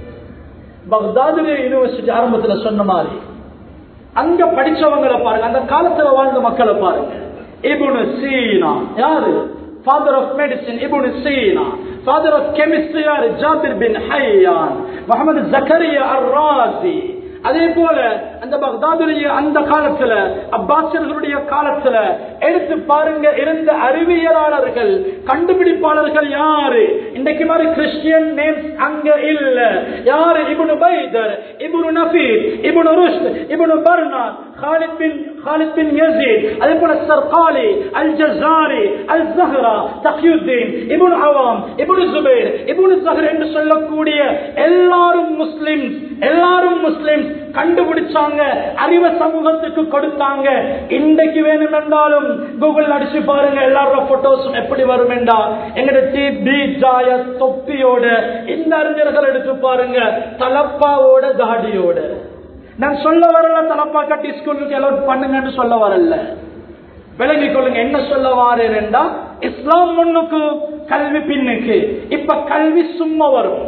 பக்தாதுடைய யூனிவர்சிட்டி ஆரம்பத்தில் சொன்ன மாதிரி அங்க படிச்சவங்களை பாருங்க அந்த காலத்துல வாழ்ந்த மக்களை பாருங்க இபுனு சீனா யாரு ஃபாதர் ஆஃப் மெடிசின் இபுனு சீனா ஃபாதர் ஆஃப் கெமிஸ்ட்ரி யாரு ஜாபிர் பின் ஹையான் முகமது ஜக்கரியா அர் ராசி அதே போல அந்த பக்தாதுடைய அந்த காலத்துல அப்பாசியர்களுடைய காலத்துல எடுத்து பாருங்க இருந்த அறிவியலாளர்கள் கண்டுபிடிப்பாளர்கள் யாரு இன்றைக்கு மாதிரி கிறிஸ்டியன் நேம்ஸ் அங்க இல்ல யாரு இபுனு பைதர் இபுனு நபீர் இபுனு ருஷ்த் இபுனு பர்னாத் خالد بن خالد بن يزيد அதே போல சர்காலி அல் ஜஸாரி அல் ஜஹரா தக்யுத்தீன் இப்னு அவாம் இப்னு ஜுபைர் இப்னு ஜஹர் என்று சொல்லக்கூடிய எல்லாரும் முஸ்லிம்ஸ் எல்லாரும் முஸ்லிம்ஸ் கண்டுபிடிச்சாங்க அறிவை சமூகத்துக்கு கொடுத்தாங்க இன்றைக்கு வேணும் என்றாலும் கூகுள் அடிச்சு பாருங்க எல்லாரோட போட்டோஸும் எப்படி வரும் என்றா எங்கட டி பி ஜாய தொப்பியோட இந்த அறிஞர்கள் எடுத்து பாருங்க தலப்பாவோட தாடியோட நான் சொல்ல வரல தலப்பா கட்டி ஸ்கூலுக்கு அலோட் பண்ணுங்கன்னு சொல்ல வரல விளங்கிக் கொள்ளுங்க என்ன சொல்ல வாரேன்டா இஸ்லாம் முன்னுக்கு கல்வி பின்னுக்கு இப்ப கல்வி சும்மா வரும்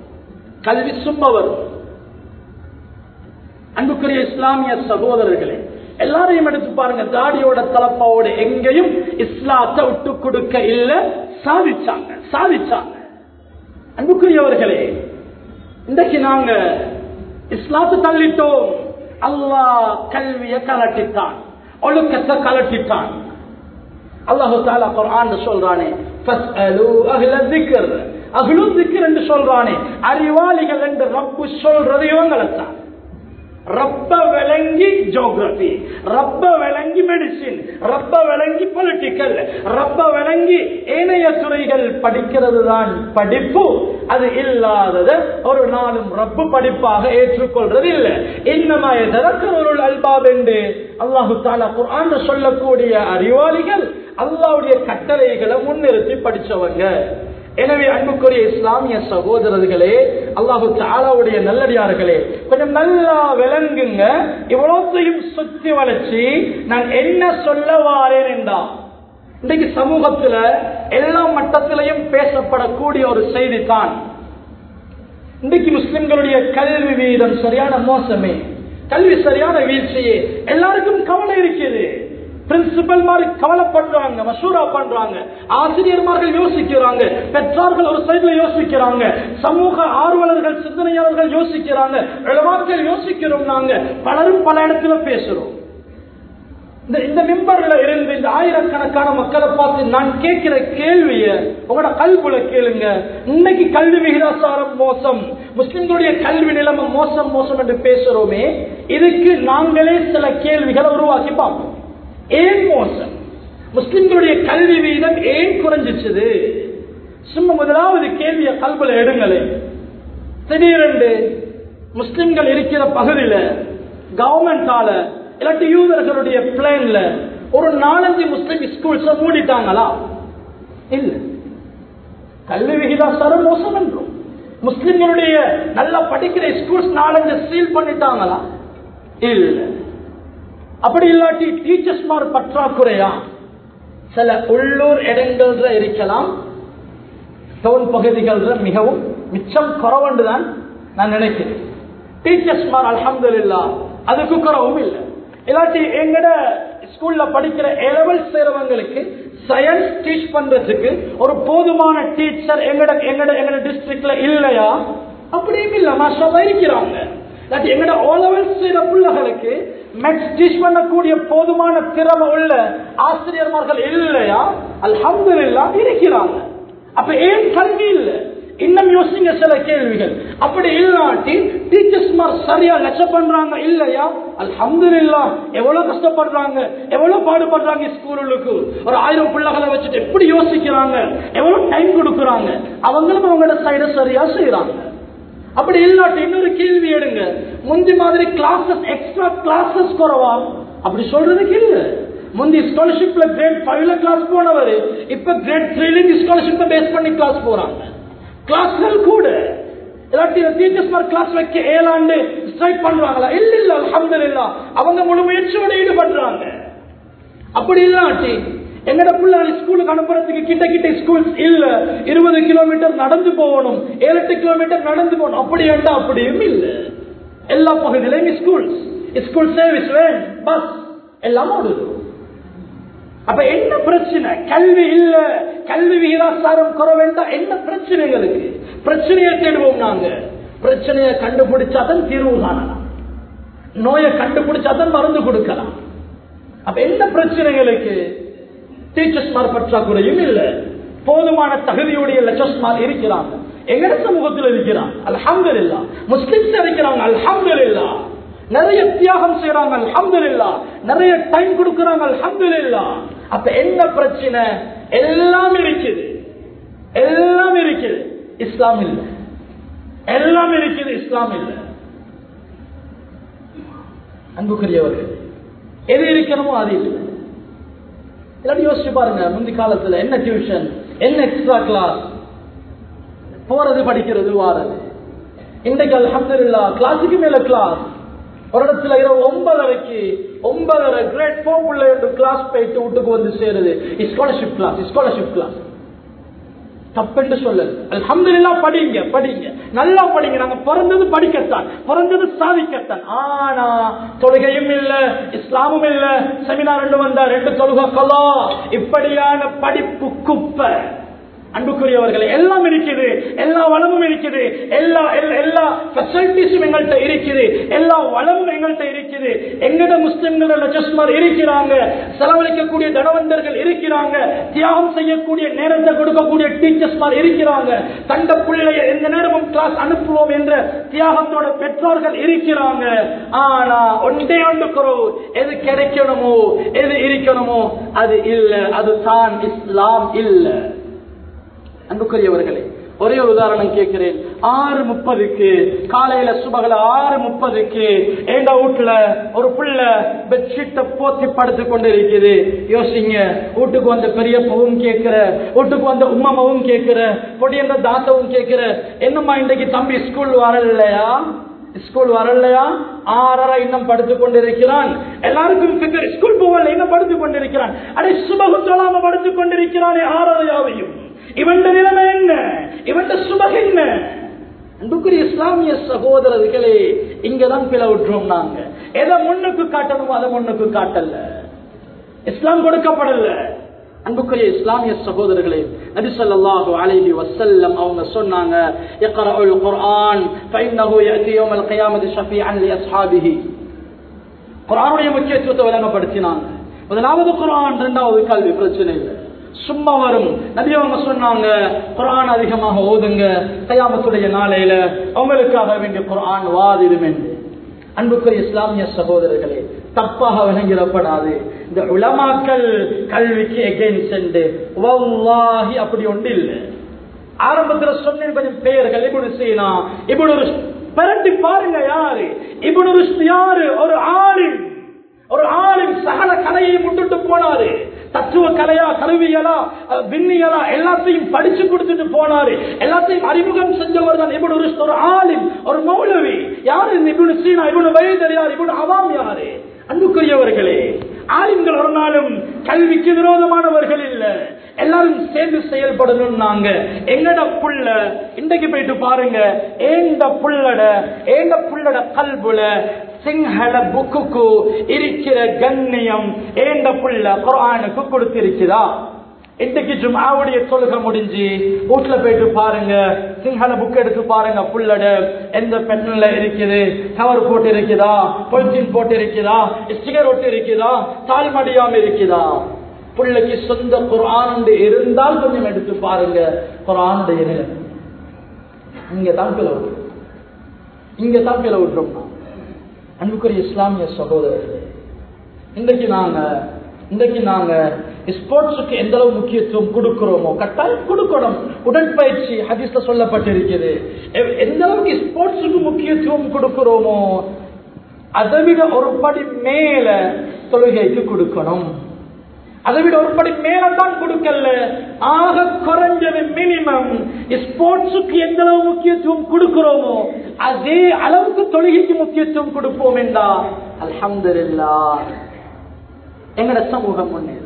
கல்வி சும்மா வரும் அன்புக்குரிய இஸ்லாமிய சகோதரர்களே எல்லாரையும் எடுத்து பாருங்க தாடியோட தலப்பாவோட எங்கேயும் இஸ்லாத்தை விட்டு கொடுக்க இல்ல சாதிச்சாங்க சாதிச்சாங்க அன்புக்குரியவர்களே இன்றைக்கு நாங்க இஸ்லாத்து தள்ளிட்டோம் அல்லாஹ் கல்வியை கலட்டித்தான் ஒழுக்கத்தை கலட்டித்தான் அல்லாஹு தாலா குர்ஆன் சொல்றானே ஃபஸ்அலு அஹ்ல திக்ர் அஹ்லு திக்ர் என்று சொல்றானே அறிவாளிகள் என்று ரப்பு சொல்றது இவங்களைத்தான் ரப்ப விளங்கி ஜோகிரபி ரப்ப விளங்கி மெடிசின் ரப்ப விளங்கி பொலிட்டிக்கல் ரப்ப விளங்கி ஏனைய துறைகள் படிக்கிறது தான் படிப்பு அது இல்லாதது ஒரு நாளும் ரப்பு படிப்பாக ஏற்றுக்கொள்றது இல்லை இன்னமா எதற்கொருள் அல்பாப் என்று அல்லாஹு தாலா குர்ஆன் சொல்லக்கூடிய அறிவாளிகள் அல்லாவுடைய கட்டளைகளை முன்னிறுத்தி படிச்சவங்க எனவே அன்புக்குரிய இஸ்லாமிய சகோதரர்களே அல்லாஹு தாலாவுடைய நல்லடியார்களே கொஞ்சம் நல்லா விளங்குங்க இவ்வளோத்தையும் சுத்தி வளைச்சு நான் என்ன சொல்ல வாரேன் என்றா இன்றைக்கு சமூகத்துல எல்லா மட்டத்திலையும் பேசப்படக்கூடிய ஒரு செய்தி தான் இன்றைக்கு முஸ்லிம்களுடைய கல்வி வீதம் சரியான மோசமே கல்வி சரியான வீழ்ச்சியே எல்லாருக்கும் கவலை இருக்குது பிரின்சிபல் மாதிரி கவலைப்படுறாங்க மசூரா பண்றாங்க ஆசிரியர்மார்கள் யோசிக்கிறாங்க பெற்றார்கள் ஒரு சைட்ல யோசிக்கிறாங்க சமூக ஆர்வலர்கள் சிந்தனையாளர்கள் யோசிக்கிறாங்க இளவாக்கள் யோசிக்கிறோம் நாங்க பலரும் பல இடத்துல பேசுறோம் இந்த இந்த மிம்பர்ல இருந்து இந்த ஆயிரக்கணக்கான மக்களை பார்த்து நான் கேட்கிற கேள்விய உங்களோட கல்வில கேளுங்க இன்னைக்கு கல்வி விகிதாசாரம் மோசம் முஸ்லிம்களுடைய கல்வி நிலைமை மோசம் மோசம் என்று பேசுறோமே இதுக்கு நாங்களே சில கேள்விகளை உருவாக்கி பார்ப்போம் ஏன் மோசம் முஸ்லிம்களுடைய கல்வி வீதம் ஏன் குறைஞ்சிச்சது சும்மா முதலாவது கேள்விய கல்வில எடுங்களேன் திடீரென்று முஸ்லிம்கள் இருக்கிற பகுதியில கவர்மெண்டால இல்லாட்டி யூதர்களுடைய பிளான்ல ஒரு நாலஞ்சு முஸ்லிம் ஸ்கூல்ஸ் மூடிட்டாங்களா இல்ல கல்வி விகிதாசாரம் மோசம் என்றும் முஸ்லிம்களுடைய நல்லா படிக்கிற ஸ்கூல்ஸ் நாலஞ்சு சீல் பண்ணிட்டாங்களா இல்ல அப்படி இல்லாட்டி டீச்சர்ஸ் மார் பற்றாக்குறையா சில உள்ளூர் இடங்கள்ல இருக்கலாம் டவுன் பகுதிகள்ல மிகவும் மிச்சம் குறவண்டு தான் நான் நினைக்கிறேன் டீச்சர்ஸ் மார் அலமது அதுக்கு குறவும் இல்லை இல்லாட்டி எங்கட ஸ்கூல்ல படிக்கிற லெவல் சேரவங்களுக்கு சயின்ஸ் டீச் பண்றதுக்கு ஒரு போதுமான டீச்சர் எங்கட எங்கட எங்கட டிஸ்ட்ரிக்ட்ல இல்லையா அப்படியும் இல்ல மாஷா இருக்கிறாங்க இல்லாட்டி எங்கட ஓ லெவல் செய்யற பிள்ளைகளுக்கு மேக்ஸ் டீச் பண்ணக்கூடிய போதுமான திறமை உள்ள ஆசிரியர்மார்கள் இல்லையா அல்ஹம்து இருக்கிறாங்க அப்ப ஏன் கல்வி இல்லை இன்னும் யோசிங்க சில கேள்விகள் அப்படி இல்லாட்டி டீச்சர்ஸ் மார் சரியா லட்ச பண்றாங்க இல்லையா அல்ஹம்து இல்லா எவ்வளவு கஷ்டப்படுறாங்க எவ்வளவு பாடுபடுறாங்க ஸ்கூலுக்கு ஒரு ஆயிரம் பிள்ளைகளை வச்சுட்டு எப்படி யோசிக்கிறாங்க எவ்வளவு டைம் கொடுக்கறாங்க அவங்களும் அவங்களோட சைட சரியா செய்யறாங்க அப்படி இல்லாட்டி இன்னொரு கேள்வி எடுங்க முந்தி மாதிரி கிளாஸஸ் எக்ஸ்ட்ரா கிளாஸஸ் குறவா அப்படி சொல்றதுக்கு இல்ல முந்தி ஸ்காலர்ஷிப்ல கிரேட் ஃபைவ்ல கிளாஸ் போனவர் இப்ப கிரேட் த்ரீலிங் ஸ்காலர்ஷிப்பை பேஸ் பண்ணி கிளாஸ் போறாங்க கிளாஸ்கள் கூட இல்லாட்டி டீச்சர்ஸ் மாதிரி கிளாஸ் வைக்க ஏழாண்டு ஸ்ட்ரைக் பண்றாங்களா இல்ல இல்ல அலமது இல்ல அவங்க முழு முயற்சியோட ஈடுபடுறாங்க அப்படி இல்லாட்டி எங்கட பிள்ளைகள் ஸ்கூலுக்கு அனுப்புறதுக்கு கிட்ட கிட்ட ஸ்கூல்ஸ் இல்ல இருபது கிலோமீட்டர் நடந்து போகணும் ஏழு எட்டு கிலோமீட்டர் நடந்து போகணும் அப்படி வேண்டாம் அப்படியும் இல்ல எல்லா பகுதியிலையும் schools school service van bus எல்லாம் ஓடுது அப்ப என்ன பிரச்சனை கல்வி இல்ல கல்வி விகிதாசாரம் குறை வேண்டாம் என்ன பிரச்சனைகளுக்கு பிரச்சனையை தேடுவோம் நாங்க பிரச்சனையை கண்டுபிடிச்சாதான் தீர்வு காணலாம் நோயை கண்டுபிடிச்சாதான் மருந்து கொடுக்கலாம் அப்ப என்ன பிரச்சனைகளுக்கு டீச்சர்ஸ் மார் பற்றாக்குறையும் இல்ல போதுமான தகுதியுடைய லெக்சர்ஸ் மார் இருக்கிறாங்க எங்கட சமூகத்தில் இருக்கிறாங்க அல்ஹம்து இல்லா முஸ்லிம்ஸ் இருக்கிறாங்க அல்ஹம்து இல்லா நிறைய தியாகம் செய்யறாங்க அல்ஹம்து இல்லா நிறைய டைம் கொடுக்கறாங்க அல்ஹம்து இல்லா அப்ப என்ன பிரச்சனை எல்லாம் இருக்குது எல்லாம் இருக்குது இஸ்லாம் இல்ல எல்லாம் இருக்குது இஸ்லாம் இல்ல அன்புக்குரியவர்கள் எது இருக்கணுமோ அது இல்லை இல்லாட்டி யோசிச்சு பாருங்க முந்தி காலத்துல என்ன டியூஷன் என்ன எக்ஸ்ட்ரா கிளாஸ் போறது படிக்கிறது வாரது இன்றைக்கு அலமதுல்லா கிளாஸுக்கு மேல கிளாஸ் ஒரு இடத்துல இரவு ஒன்பதரைக்கு ஒன்பதரை கிரேட் போர் பிள்ளை என்று கிளாஸ் போயிட்டு வீட்டுக்கு வந்து சேருது ஸ்காலர்ஷிப் கிளாஸ் ஸ்காலர்ஷிப் கிளாஸ் தப்பென்று சொல்லு அல்ஹம்துலில்லா படிங்க படிங்க நல்லா படிங்க நாங்க பிறந்தது படிக்கத்தான் பிறந்தது சாதிக்கத்தான் ஆனா தொழுகையும் இல்ல இஸ்லாமும் இல்ல செமினார் ரெண்டு வந்தா ரெண்டு தொழுகை கலா இப்படியான படிப்பு குப்பை அன்புக்குரியவர்கள் எல்லாம் இருக்குது எல்லா வளமும் இருக்குது எல்லா எல்லா- எல்லா ஃபெசிலிட்டிஸும் எங்கள்கிட்ட இருக்குது எல்லா வளமும் எங்கள்கிட்ட இருக்குது எங்கட முஸ்லிம்கள் லட்சஸ்மார் இருக்கிறாங்க செலவழிக்கக்கூடிய தனவந்தர்கள் இருக்கிறாங்க தியாகம் செய்யக்கூடிய நேரத்தை கொடுக்கக்கூடிய டீச்சர்ஸ்மார் இருக்கிறாங்க தண்ட பிள்ளைய எந்த நேரமும் கிளாஸ் அனுப்புவோம் என்ற தியாகத்தோட பெற்றோர்கள் இருக்கிறாங்க ஆனா ஒன்றே ஒன்று குறவு எது கிடைக்கணுமோ எது இருக்கணுமோ அது இல்ல அது தான் இஸ்லாம் இல்லை அன்புக்குரியவர்களே ஒரே ஒரு உதாரணம் கேட்கிறேன் ஆறு முப்பதுக்கு காலையில சுபகல ஆறு முப்பதுக்கு எங்க வீட்டுல ஒரு புள்ள பெட்ஷீட்டை போத்தி படுத்து கொண்டு இருக்குது யோசிங்க வீட்டுக்கு வந்த பெரியப்பவும் கேட்கிற வீட்டுக்கு வந்த உமாவும் கேட்கிற பொடியந்த தாத்தவும் கேட்கிற என்னம்மா இன்றைக்கு தம்பி ஸ்கூல் வரலையா ஸ்கூல் வரலையா ஆறரை இன்னும் படுத்துக் கொண்டிருக்கிறான் எல்லாருக்கும் ஃபிகர் ஸ்கூல் போகல இன்னும் படுத்துக் கொண்டிருக்கிறான் அடே சுபகு சொல்லாம படுத்துக் கொண்டிருக்கிறானே ஆறரையாவையும் இவன் நிலைமை என்ன இவன் சுபக என்ன அன்புக்குரிய இஸ்லாமிய சகோதரர்களே இங்கதான் பிளவுற்றோம் நாங்க எதை முன்னுக்கு காட்டணுமோ அதை முன்னுக்கு காட்டல இஸ்லாம் கொடுக்கப்படல அன்புக்குரிய இஸ்லாமிய சகோதரர்களே நபி ஸல்லல்லாஹு அலைஹி வஸல்லம் அவங்க சொன்னாங்க இக்ரஉல் குர்ஆன் ஃபைன்னஹு யஅதி யௌமல் கியாமத்தி ஷஃபீஅன் லி அஸ்ஹாபிஹி குர்ஆனுடைய முக்கியத்துவத்தை விளங்கப்படுத்தினாங்க முதலாவது குர்ஆன் இரண்டாவது கல்வி பிரச்சனை இல்லை சும்மா வரும் நபி அவங்க சொன்னாங்க குர்ஆன் அதிகமாக ஓதுங்க கயாமத்துடைய நாளையில அவங்களுக்காக வேண்டிய குர்ஆன் வாதிடும் என்று அன்புக்குரிய இஸ்லாமிய சகோதரர்களே தப்பாக விளங்கிடப்படாது இந்த உலமாக்கல் கல்விக்கு எகெயின்ஸ்ட் வல்லாஹி அப்படி ஒன்று இல்லை ஆரம்பத்துல சொன்னேன் கொஞ்சம் பெயர்கள் இப்படி செய்யலாம் இப்படி ஒரு பரட்டி பாருங்க யாரு இப்படி ஒரு யாரு ஒரு ஆளின் ஒரு ஆளின் சகல கலையை முட்டுட்டு போனாரு தத்துவ கலையா கருவியலா அஹ், விண்ணியலா எல்லாத்தையும் படிச்சு கொடுத்துட்டு போனாரு எல்லாத்தையும் அறிமுகம் செஞ்சவர் தான் இப்படி ஒரு ஒரு ஆளின் ஒரு மௌலவி யாரு இவனு சீனா இவனு வயதறியார் இவனு அவாம் யாரு அன்புக்குரியவர்களே ஆலிம்கள் ஒரு நாளும் கல்விக்கு விரோதமானவர்கள் இல்ல எல்லாரும் சேர்ந்து செயல்படணும் நாங்க எங்கட புள்ள இன்றைக்கு போயிட்டு பாருங்க ஏண்ட புள்ளட ஏண்ட புள்ளட கல்புல சிங்கள புக்குக்கு இருக்கிற கண்ணியம் ஏண்ட புள்ள குரானுக்கு கொடுத்திருக்கிறா இன்னைக்கு ஜும்ஆவுடைய தொழுகை முடிஞ்சு வீட்டுல போயிட்டு பாருங்க சிங்கள புக் எடுத்து பாருங்க புல்லட எந்த பென்ல இருக்குது கவர் போட்டு இருக்குதா பொலித்தீன் போட்டு இருக்குதா ஸ்டிகர் ஒட்டு இருக்குதா தாய்மடியாம இருக்குதா புள்ளைக்கு சொந்த குரான் இருந்தால் கொஞ்சம் எடுத்து பாருங்க குரானுடைய நிலைமை இங்க தான் பிளவு இங்க தான் பிளவு விட்டுறோம் அன்புக்குரிய இஸ்லாமிய சகோதரர்களே இன்றைக்கு நாங்க இன்றைக்கு நாங்க ஸ்போர்ட்ஸுக்கு எந்த அளவு முக்கியத்துவம் கொடுக்கிறோமோ கட்டாயம் கொடுக்கணும் உடற்பயிற்சி ஹதீஸ்ல சொல்லப்பட்டிருக்கிறது எ- எந்த அளவுக்கு ஸ்போர்ட்ஸுக்கு முக்கியத்துவம் கொடுக்கிறோமோ அதை விட ஒரு படி மேல தொழுகைக்கு கொடுக்கணும் அதை விட ஒரு படி மேலதான் கொடுக்கல ஆக குறைஞ்சது மினிமம் ஸ்போர்ட்ஸுக்கு எந்த அளவு முக்கியத்துவம் கொடுக்கிறோமோ அதே அளவுக்கு தொழுகைக்கு முக்கியத்துவம் கொடுப்போம் என்றா அல்ஹம்துலில்லாஹ் எங்கட சமூகம் முன்னேறும்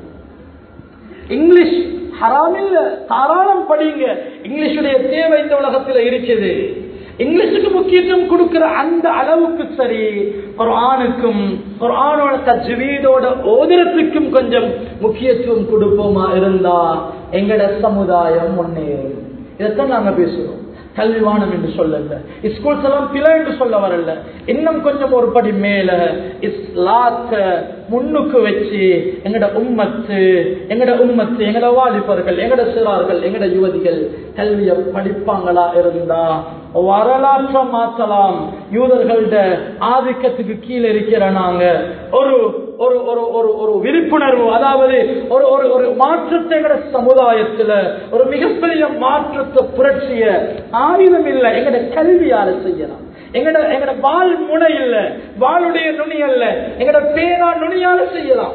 இங்கிலீஷ் ஹராமில்ல தாராளம் படிங்க இங்கிலீஷுடைய தேவை இந்த உலகத்துல இருக்குது இங்கிலீஷுக்கு முக்கியத்துவம் கொடுக்கிற அந்த அளவுக்கு சரி குர்ஆனுக்கும் குர்ஆனோட தஜ்வீதோட ஓதுறதுக்கும் கொஞ்சம் முக்கியத்துவம் கொடுப்போமா இருந்தா எங்கட சமுதாயம் முன்னேறும் இதைத்தான் நாங்க பேசுறோம் கல்விவானம் என்று சொல்லல ஸ்கூல்ஸ் எல்லாம் பிழை என்று சொல்ல வரல இன்னும் கொஞ்சம் ஒரு படி மேல இஸ்லாத்த முன்னுக்கு வச்சு எங்கட உம்மத்து எங்கட உம்மத்து எங்கட வாலிபர்கள் எங்கட சிறார்கள் எங்கட யுவதிகள் கல்விய படிப்பாங்களா இருந்தா வரலாற்ற மாற்றலாம் யூதர்கள்ட ஆதிக்கத்துக்கு கீழே இருக்கிற நாங்க ஒரு ஒரு ஒரு ஒரு ஒரு விழிப்புணர்வு அதாவது ஒரு ஒரு ஒரு மாற்றத்தை எங்கட சமுதாயத்துல ஒரு மிகப்பெரிய மாற்றத்தை புரட்சிய ஆயுதம் இல்லை எங்கட கல்வியால செய்யலாம் எங்கட எங்கட வால் முனை இல்ல வாளுடைய நுனி அல்ல எங்கட பேனா நுனியால செய்யலாம்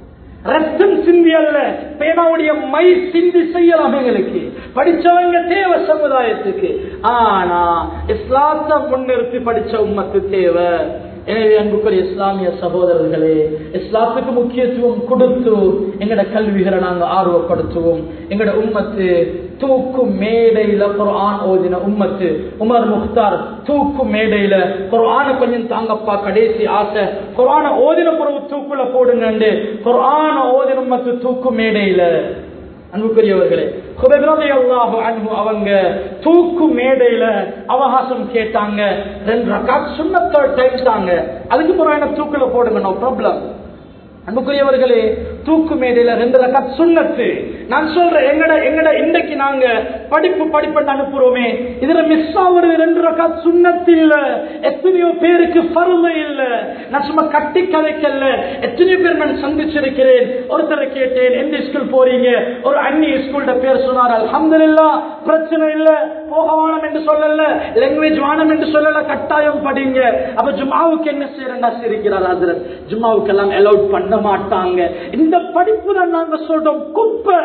ரத்தம் சிந்தி அல்ல பேனாவுடைய மை சிந்தி செய்யலாம் எங்களுக்கு படிச்சவங்க தேவை சமுதாயத்துக்கு ஆனா இஸ்லாத்தை முன்னிறுத்தி படிச்ச உம்மத்து தேவை எனவே அன்புக்குரிய இஸ்லாமிய சகோதரர்களே இஸ்லாத்துக்கு முக்கியத்துவம் கொடுத்து எங்கட கல்விகளை நாங்க ஆர்வப்படுத்துவோம் எங்கட உம்மத்து தூக்கு மேடையில குர்ஆன் ஓதின உம்மத்து உமர் முக்தார் தூக்கு மேடையில குர்ஆன கொஞ்சம் தாங்கப்பா கடைசி ஆசை குர்ஆன ஓதின பிறகு தூக்குல போடுங்க குர்ஆன ஓதின உம்மத்து தூக்கு மேடையில அன்புக்குரியவர்களே குபைபிரதி அல்லாஹு அன்பு அவங்க தூக்கு மேடையில அவகாசம் கேட்டாங்க ரெண்டு ரக்காத் சுண்ணத்தோட டைம் தாங்க அதுக்கு பிறகு என்ன தூக்குல போடுங்க நோ ப்ராப்ளம் அன்புக்குரியவர்களே தூக்கு மேடையில ரெண்டு ரக்காத் சுண்ணத்து நான் சொல்றேன் எங்கட எங்கட இன்றைக்கு நாங்க படிப்பு படிப்பு அனுப்புறோமே இதுல மிஸ் ஆகுறது ரெண்டு ரக்காத் சுண்ணத்து இல்ல எத்தனையோ பேருக்கு பருவ இல்ல நான் சும்மா கட்டி கதைக்கல்ல எத்தனையோ பேர் நான் சந்திச்சிருக்கிறேன் ஒருத்தரை கேட்டேன் எந்த ஸ்கூல் போறீங்க ஒரு அந்நிய ஸ்கூல்ல பேர் சொன்னார் அல்ஹம்துலில்லாஹ் பிரச்சனை இல்ல போக வானம் என்று சொல்லல லாங்குவேஜ் வானம் என்று சொல்லல கட்டாயம் படிங்க அப்ப ஜும்மாவுக்கு என்ன செய்யறா சிரிக்கிறார் ஹசரத் ஜும்மாவுக்கு எல்லாம் அலௌட் பண்ண மாட்டாங்க இந்த படிப்பு தான் நாங்க சொல்றோம் குப்பை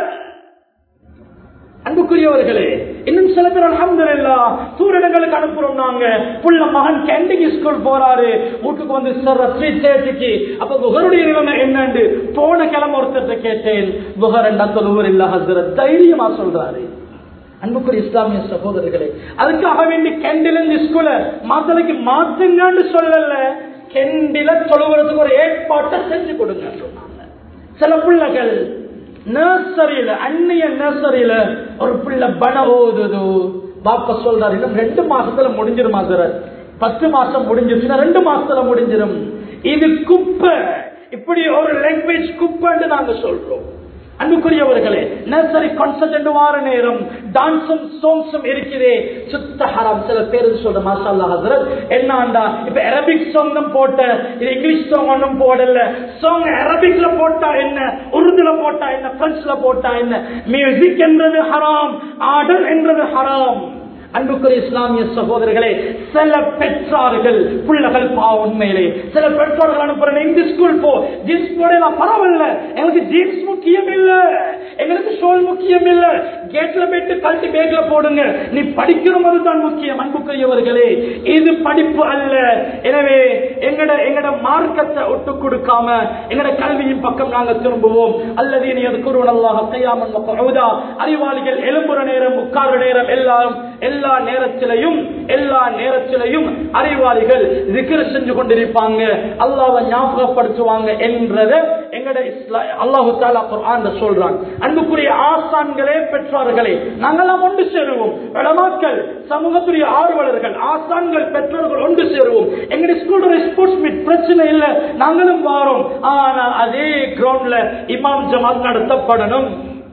அன்புக்குரியவர்களே இன்னும் சில பேர் அலமதுல்லா சூரியடங்களுக்கு அனுப்புறோம் நாங்க புள்ள மகன் கேண்டிக்கு ஸ்கூல் போறாரு வீட்டுக்கு வந்து சார் த்ரீ தேர்ட்டிக்கு அப்ப புகருடைய நிலைமை என்னன்னு போன கிழமை ஒருத்தர் கேட்டேன் புகர் ரெண்டா தொழுவர் இல்ல ஹசரத் தைரியமா சொல்றாரு அன்புக்குரிய இஸ்லாமிய சகோதரர்களே அதுக்காக வேண்டி கேண்டில் இருந்து ஸ்கூல மாத்தலைக்கு மாத்துங்கன்னு சொல்லல கெண்டில தொழுவுறதுக்கு ஒரு ஏற்பாட்டை செஞ்சு கொடுங்க சொன்னாங்க சில பிள்ளைகள் நர்சரியில அந்நிய நர்சரியில ஒரு பிள்ளை பண ஓதுது பாப்பா சொல்றாரு இன்னும் ரெண்டு மாசத்துல முடிஞ்சிருமா சார் பத்து மாசம் முடிஞ்சிருச்சுன்னா ரெண்டு மாசத்துல முடிஞ்சிடும் இது குப்பை இப்படி ஒரு லாங்குவேஜ் குப்பைன்னு நாங்க சொல்றோம் அன்புக்குரியவர்களே நர்சரி கான்சர்ட் வார நேரம் டான்ஸும் சாங்ஸும் இருக்குதே சுத்த ஹராம் சில பேர் சொல்ற மாஷா ஹசரத் என்னண்டா இப்ப அரபிக் சாங் தான் போட்ட இது இங்கிலீஷ் சாங் ஒன்றும் போடல சாங் அரபிக்ல போட்டா என்ன உருதுல போட்டா என்ன பிரெஞ்சுல போட்டா என்ன மியூசிக் என்றது ஹராம் ஆடல் என்றது ஹராம் அன்புக்குரிய இஸ்லாமிய சகோதரர்களே சில பெற்றார்கள் பிள்ளைகள் பா உண்மையிலே சில பெற்றோர்கள் அனுப்புறேன் இந்த ஸ்கூல் போ ஜீன்ஸ் போடலாம் பரவாயில்ல எங்களுக்கு ஜீன்ஸ் முக்கியம் இல்ல எங்களுக்கு ஷோல் முக்கியம் இல்ல கேட்ல போயிட்டு கழட்டி பேக்ல போடுங்க நீ படிக்கிறது தான் முக்கியம் அன்புக்குரியவர்களே இது படிப்பு அல்ல எனவே எங்கட எங்கட மார்க்கத்தை விட்டு கொடுக்காம எங்கட கல்வியின் பக்கம் நாங்க திரும்புவோம் அல்லது நீ அது குருவனல்லாக கையாமன் அறிவாளிகள் எழும்புற நேரம் உட்கார நேரம் எல்லாம் எல்லா நேரத்திலையும் எல்லா நேரத்திலையும் அறிவாளிகள் திக்ர செஞ்சு கொண்டிருப்பாங்க அல்லாவை ஞாபகப்படுத்துவாங்க என்றத எங்கட அல்லாஹு தாலா குர்ஆன்ல சொல்றாங்க அன்புக்குரிய ஆசான்களே பெற்றார்களே நாங்கெல்லாம் ஒன்று சேருவோம் வடமாக்கள் சமூகத்துடைய ஆர்வலர்கள் ஆசான்கள் பெற்றோர்கள் ஒன்று சேருவோம் எங்களுடைய ஸ்கூலோட ஸ்போர்ட்ஸ் மீட் பிரச்சனை இல்லை நாங்களும் வாரோம் ஆனா அதே கிரவுண்ட்ல இமாம் ஜமாத் நடத்தப்படணும்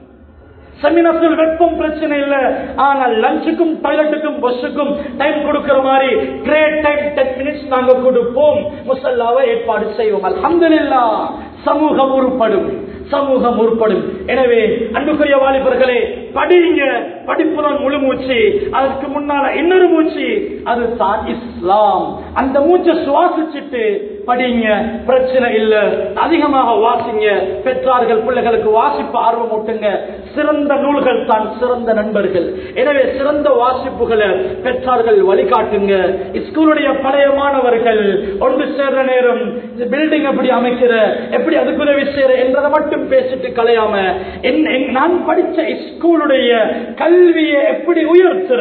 செமினார்கள் வெப்பம் பிரச்சனை இல்ல ஆனால் லஞ்சுக்கும் டாய்லெட்டுக்கும் பஸ்ஸுக்கும் டைம் கொடுக்கிற மாதிரி ட்ரேட் டைம் டென் மினிட்ஸ் நாங்க கொடுப்போம் முசல்லாவை ஏற்பாடு செய்வோம் அல்ஹம்துலில்லா சமூகம் உருப்படும் சமூகம் உருப்படும் எனவே அன்புக்குரிய வாலிபர்களே படிங்க படிப்பு தான் முழு மூச்சு அதற்கு முன்னால இன்னொரு மூச்சு அது தான் இஸ்லாம் அந்த மூச்சை சுவாசிச்சுட்டு படிங்க பிரச்சனை இல்ல அதிகமாக வாசிங்க பெற்றார்கள் பிள்ளைகளுக்கு வாசிப்பு ஆர்வம் ஊட்டுங்க சிறந்த நூல்கள் தான் சிறந்த நண்பர்கள் எனவே சிறந்த வாசிப்புகளை பெற்றார்கள் வழிகாட்டுங்க ஸ்கூலுடைய பழைய மாணவர்கள் ஒன்று சேர்ற நேரம் பில்டிங் எப்படி அமைக்கிற எப்படி அதுக்கு உதவி செய்யற என்றதை மட்டும் பேசிட்டு கலையாம நான் படிச்ச ஸ்கூலுடைய கல்வியை எப்படி உயர்த்துற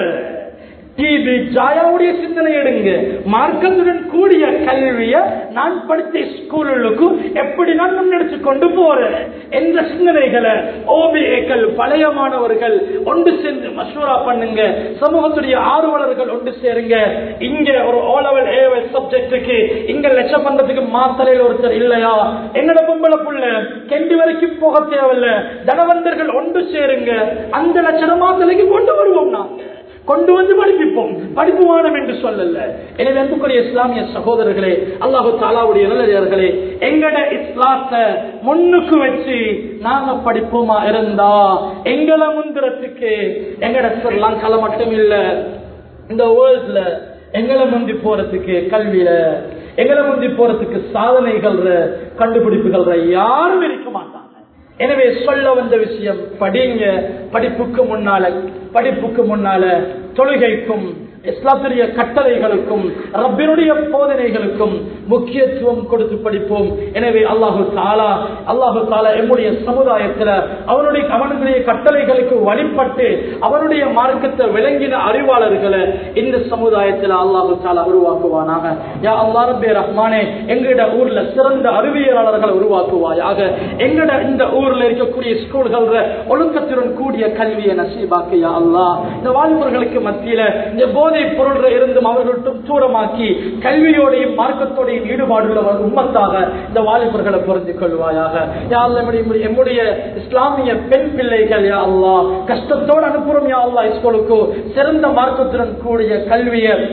டிபி ஜாயாவுடைய சிந்தனை எடுங்க மார்க்கத்துடன் கூடிய கல்விய நான் படித்த ஸ்கூலுக்கு எப்படி நான் முன்னெடுத்து கொண்டு போறேன் என்ற சிந்தனைகளை ஓபிஏக்கள் பழைய மாணவர்கள் ஒன்று சேர்ந்து மசூரா பண்ணுங்க சமூகத்துடைய ஆர்வலர்கள் ஒன்று சேருங்க இங்க ஒரு ஓலவல் ஏவல் சப்ஜெக்டுக்கு இங்க லட்சம் பண்றதுக்கு மாத்தலையில் ஒருத்தர் இல்லையா என்னோட பொம்பளை புள்ள கெண்டி வரைக்கும் போக தேவையில்ல தனவந்தர்கள் ஒன்று சேருங்க அந்த லட்சணம் மாத்தலைக்கு கொண்டு வருவோம் நாங்க கொண்டு வந்து படிப்பிப்போம் படிப்புவானம் என்று சொல்லல எனவே அன்புக்குரிய இஸ்லாமிய சகோதரர்களே அல்லாஹு தாலாவுடைய நல்லே எங்கட இஸ்லாத்தை முன்னுக்கு வச்சு நாங்க படிப்போமா இருந்தா எங்களை முந்திரத்துக்கு எங்கட ஸ்ரீலங்கால மட்டும் இல்ல இந்த வேர்ல்ட்ல எங்களை முந்தி போறதுக்கு கல்வியில எங்களை முந்தி போறதுக்கு சாதனைகள் கண்டுபிடிப்புகள் யாரும் இருக்க மாட்டாங்க எனவே சொல்ல வந்த விஷயம் படிங்க படிப்புக்கு முன்னால படிப்புக்கு முன்னால தொழுகைக்கும் இஸ்லாத்துடைய கட்டளைகளுக்கும் ரப்பினுடைய போதனைகளுக்கும் முக்கியத்துவம் கொடுத்து படிப்போம் எனவே அல்லாஹு தாலா அல்லாஹு தாலா எம்முடைய சமுதாயத்தில் அவனுடைய அவனுடைய கட்டளைகளுக்கு வழிபட்டு அவனுடைய மார்க்கத்தை விளங்கின அறிவாளர்களை இந்த சமுதாயத்தில் அல்லாஹு தாலா உருவாக்குவானாக யா அல்லா ரப்பே ரஹ்மானே எங்கட ஊர்ல சிறந்த அறிவியலாளர்களை உருவாக்குவாயாக எங்கட இந்த ஊர்ல இருக்கக்கூடிய ஸ்கூல்கள் ஒழுக்கத்துடன் கூடிய கல்வியை நசீபாக்கு யா அல்லா இந்த வாலிபர்களுக்கு மத்தியில இந்த போதை பொருள் இருந்தும் அவர்களும் தூரமாக்கி கல்வியோடையும் மார்க்கத்தோடையும் ஈடுபாடுள்ள உம்மத்தாக இந்த வாலிபர்களை புரிந்து கொள்வாயாக யா அல்லா, எம்முடைய- எம்முடைய இஸ்லாமிய பெண் பிள்ளைகள் யா அல்லா கஷ்டத்தோடு அனுப்புறோம் யா அல்லா ஸ்கூலுக்கு சிறந்த மார்க்கத்துடன் கூடிய கல்வியை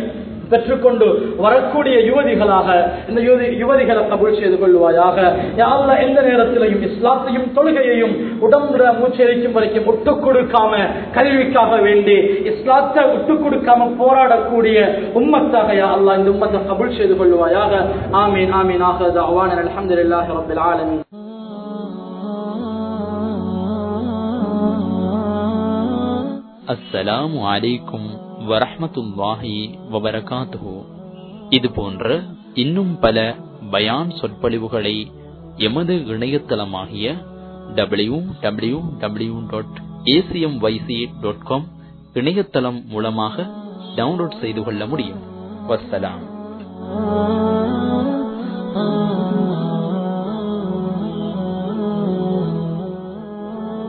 பெற்றுக்கொண்டு வரக்கூடிய யுவதிகளாக இந்த யுவதி யுவதிகளை கபூல் செய்து கொள்வாயாக யா அல்லாஹ் எந்த நேரத்திலையும் இஸ்லாத்தையும் தொழுகையையும் உடம்புல மூச்சரிக்கும் வரைக்கும் விட்டு கொடுக்காம கல்விக்காக வேண்டி இஸ்லாத்தை விட்டு கொடுக்காம போராடக்கூடிய உம்மத்தாக யா அல்லாஹ் இந்த உம்மத்தை கபூல் செய்து கொள்வாயாக ஆமீன் ஆமீன் ஆக அவான் அல்ஹம்துலில்லாஹி ரப்பில் ஆலமீன் அஸ்ஸலாமு அலைக்கும் வரஹ்மத்துல்லாஹி வபரகாத்துஹு இது போன்ற இன்னும் பல பயான் சொற்பொழிவுகளை எமது இணையதளமாகிய W W W dot ACM YC dot com இணையதளம் மூலமாக டவுன்லோட் செய்து கொள்ள முடியும் வஸ்ஸலாம்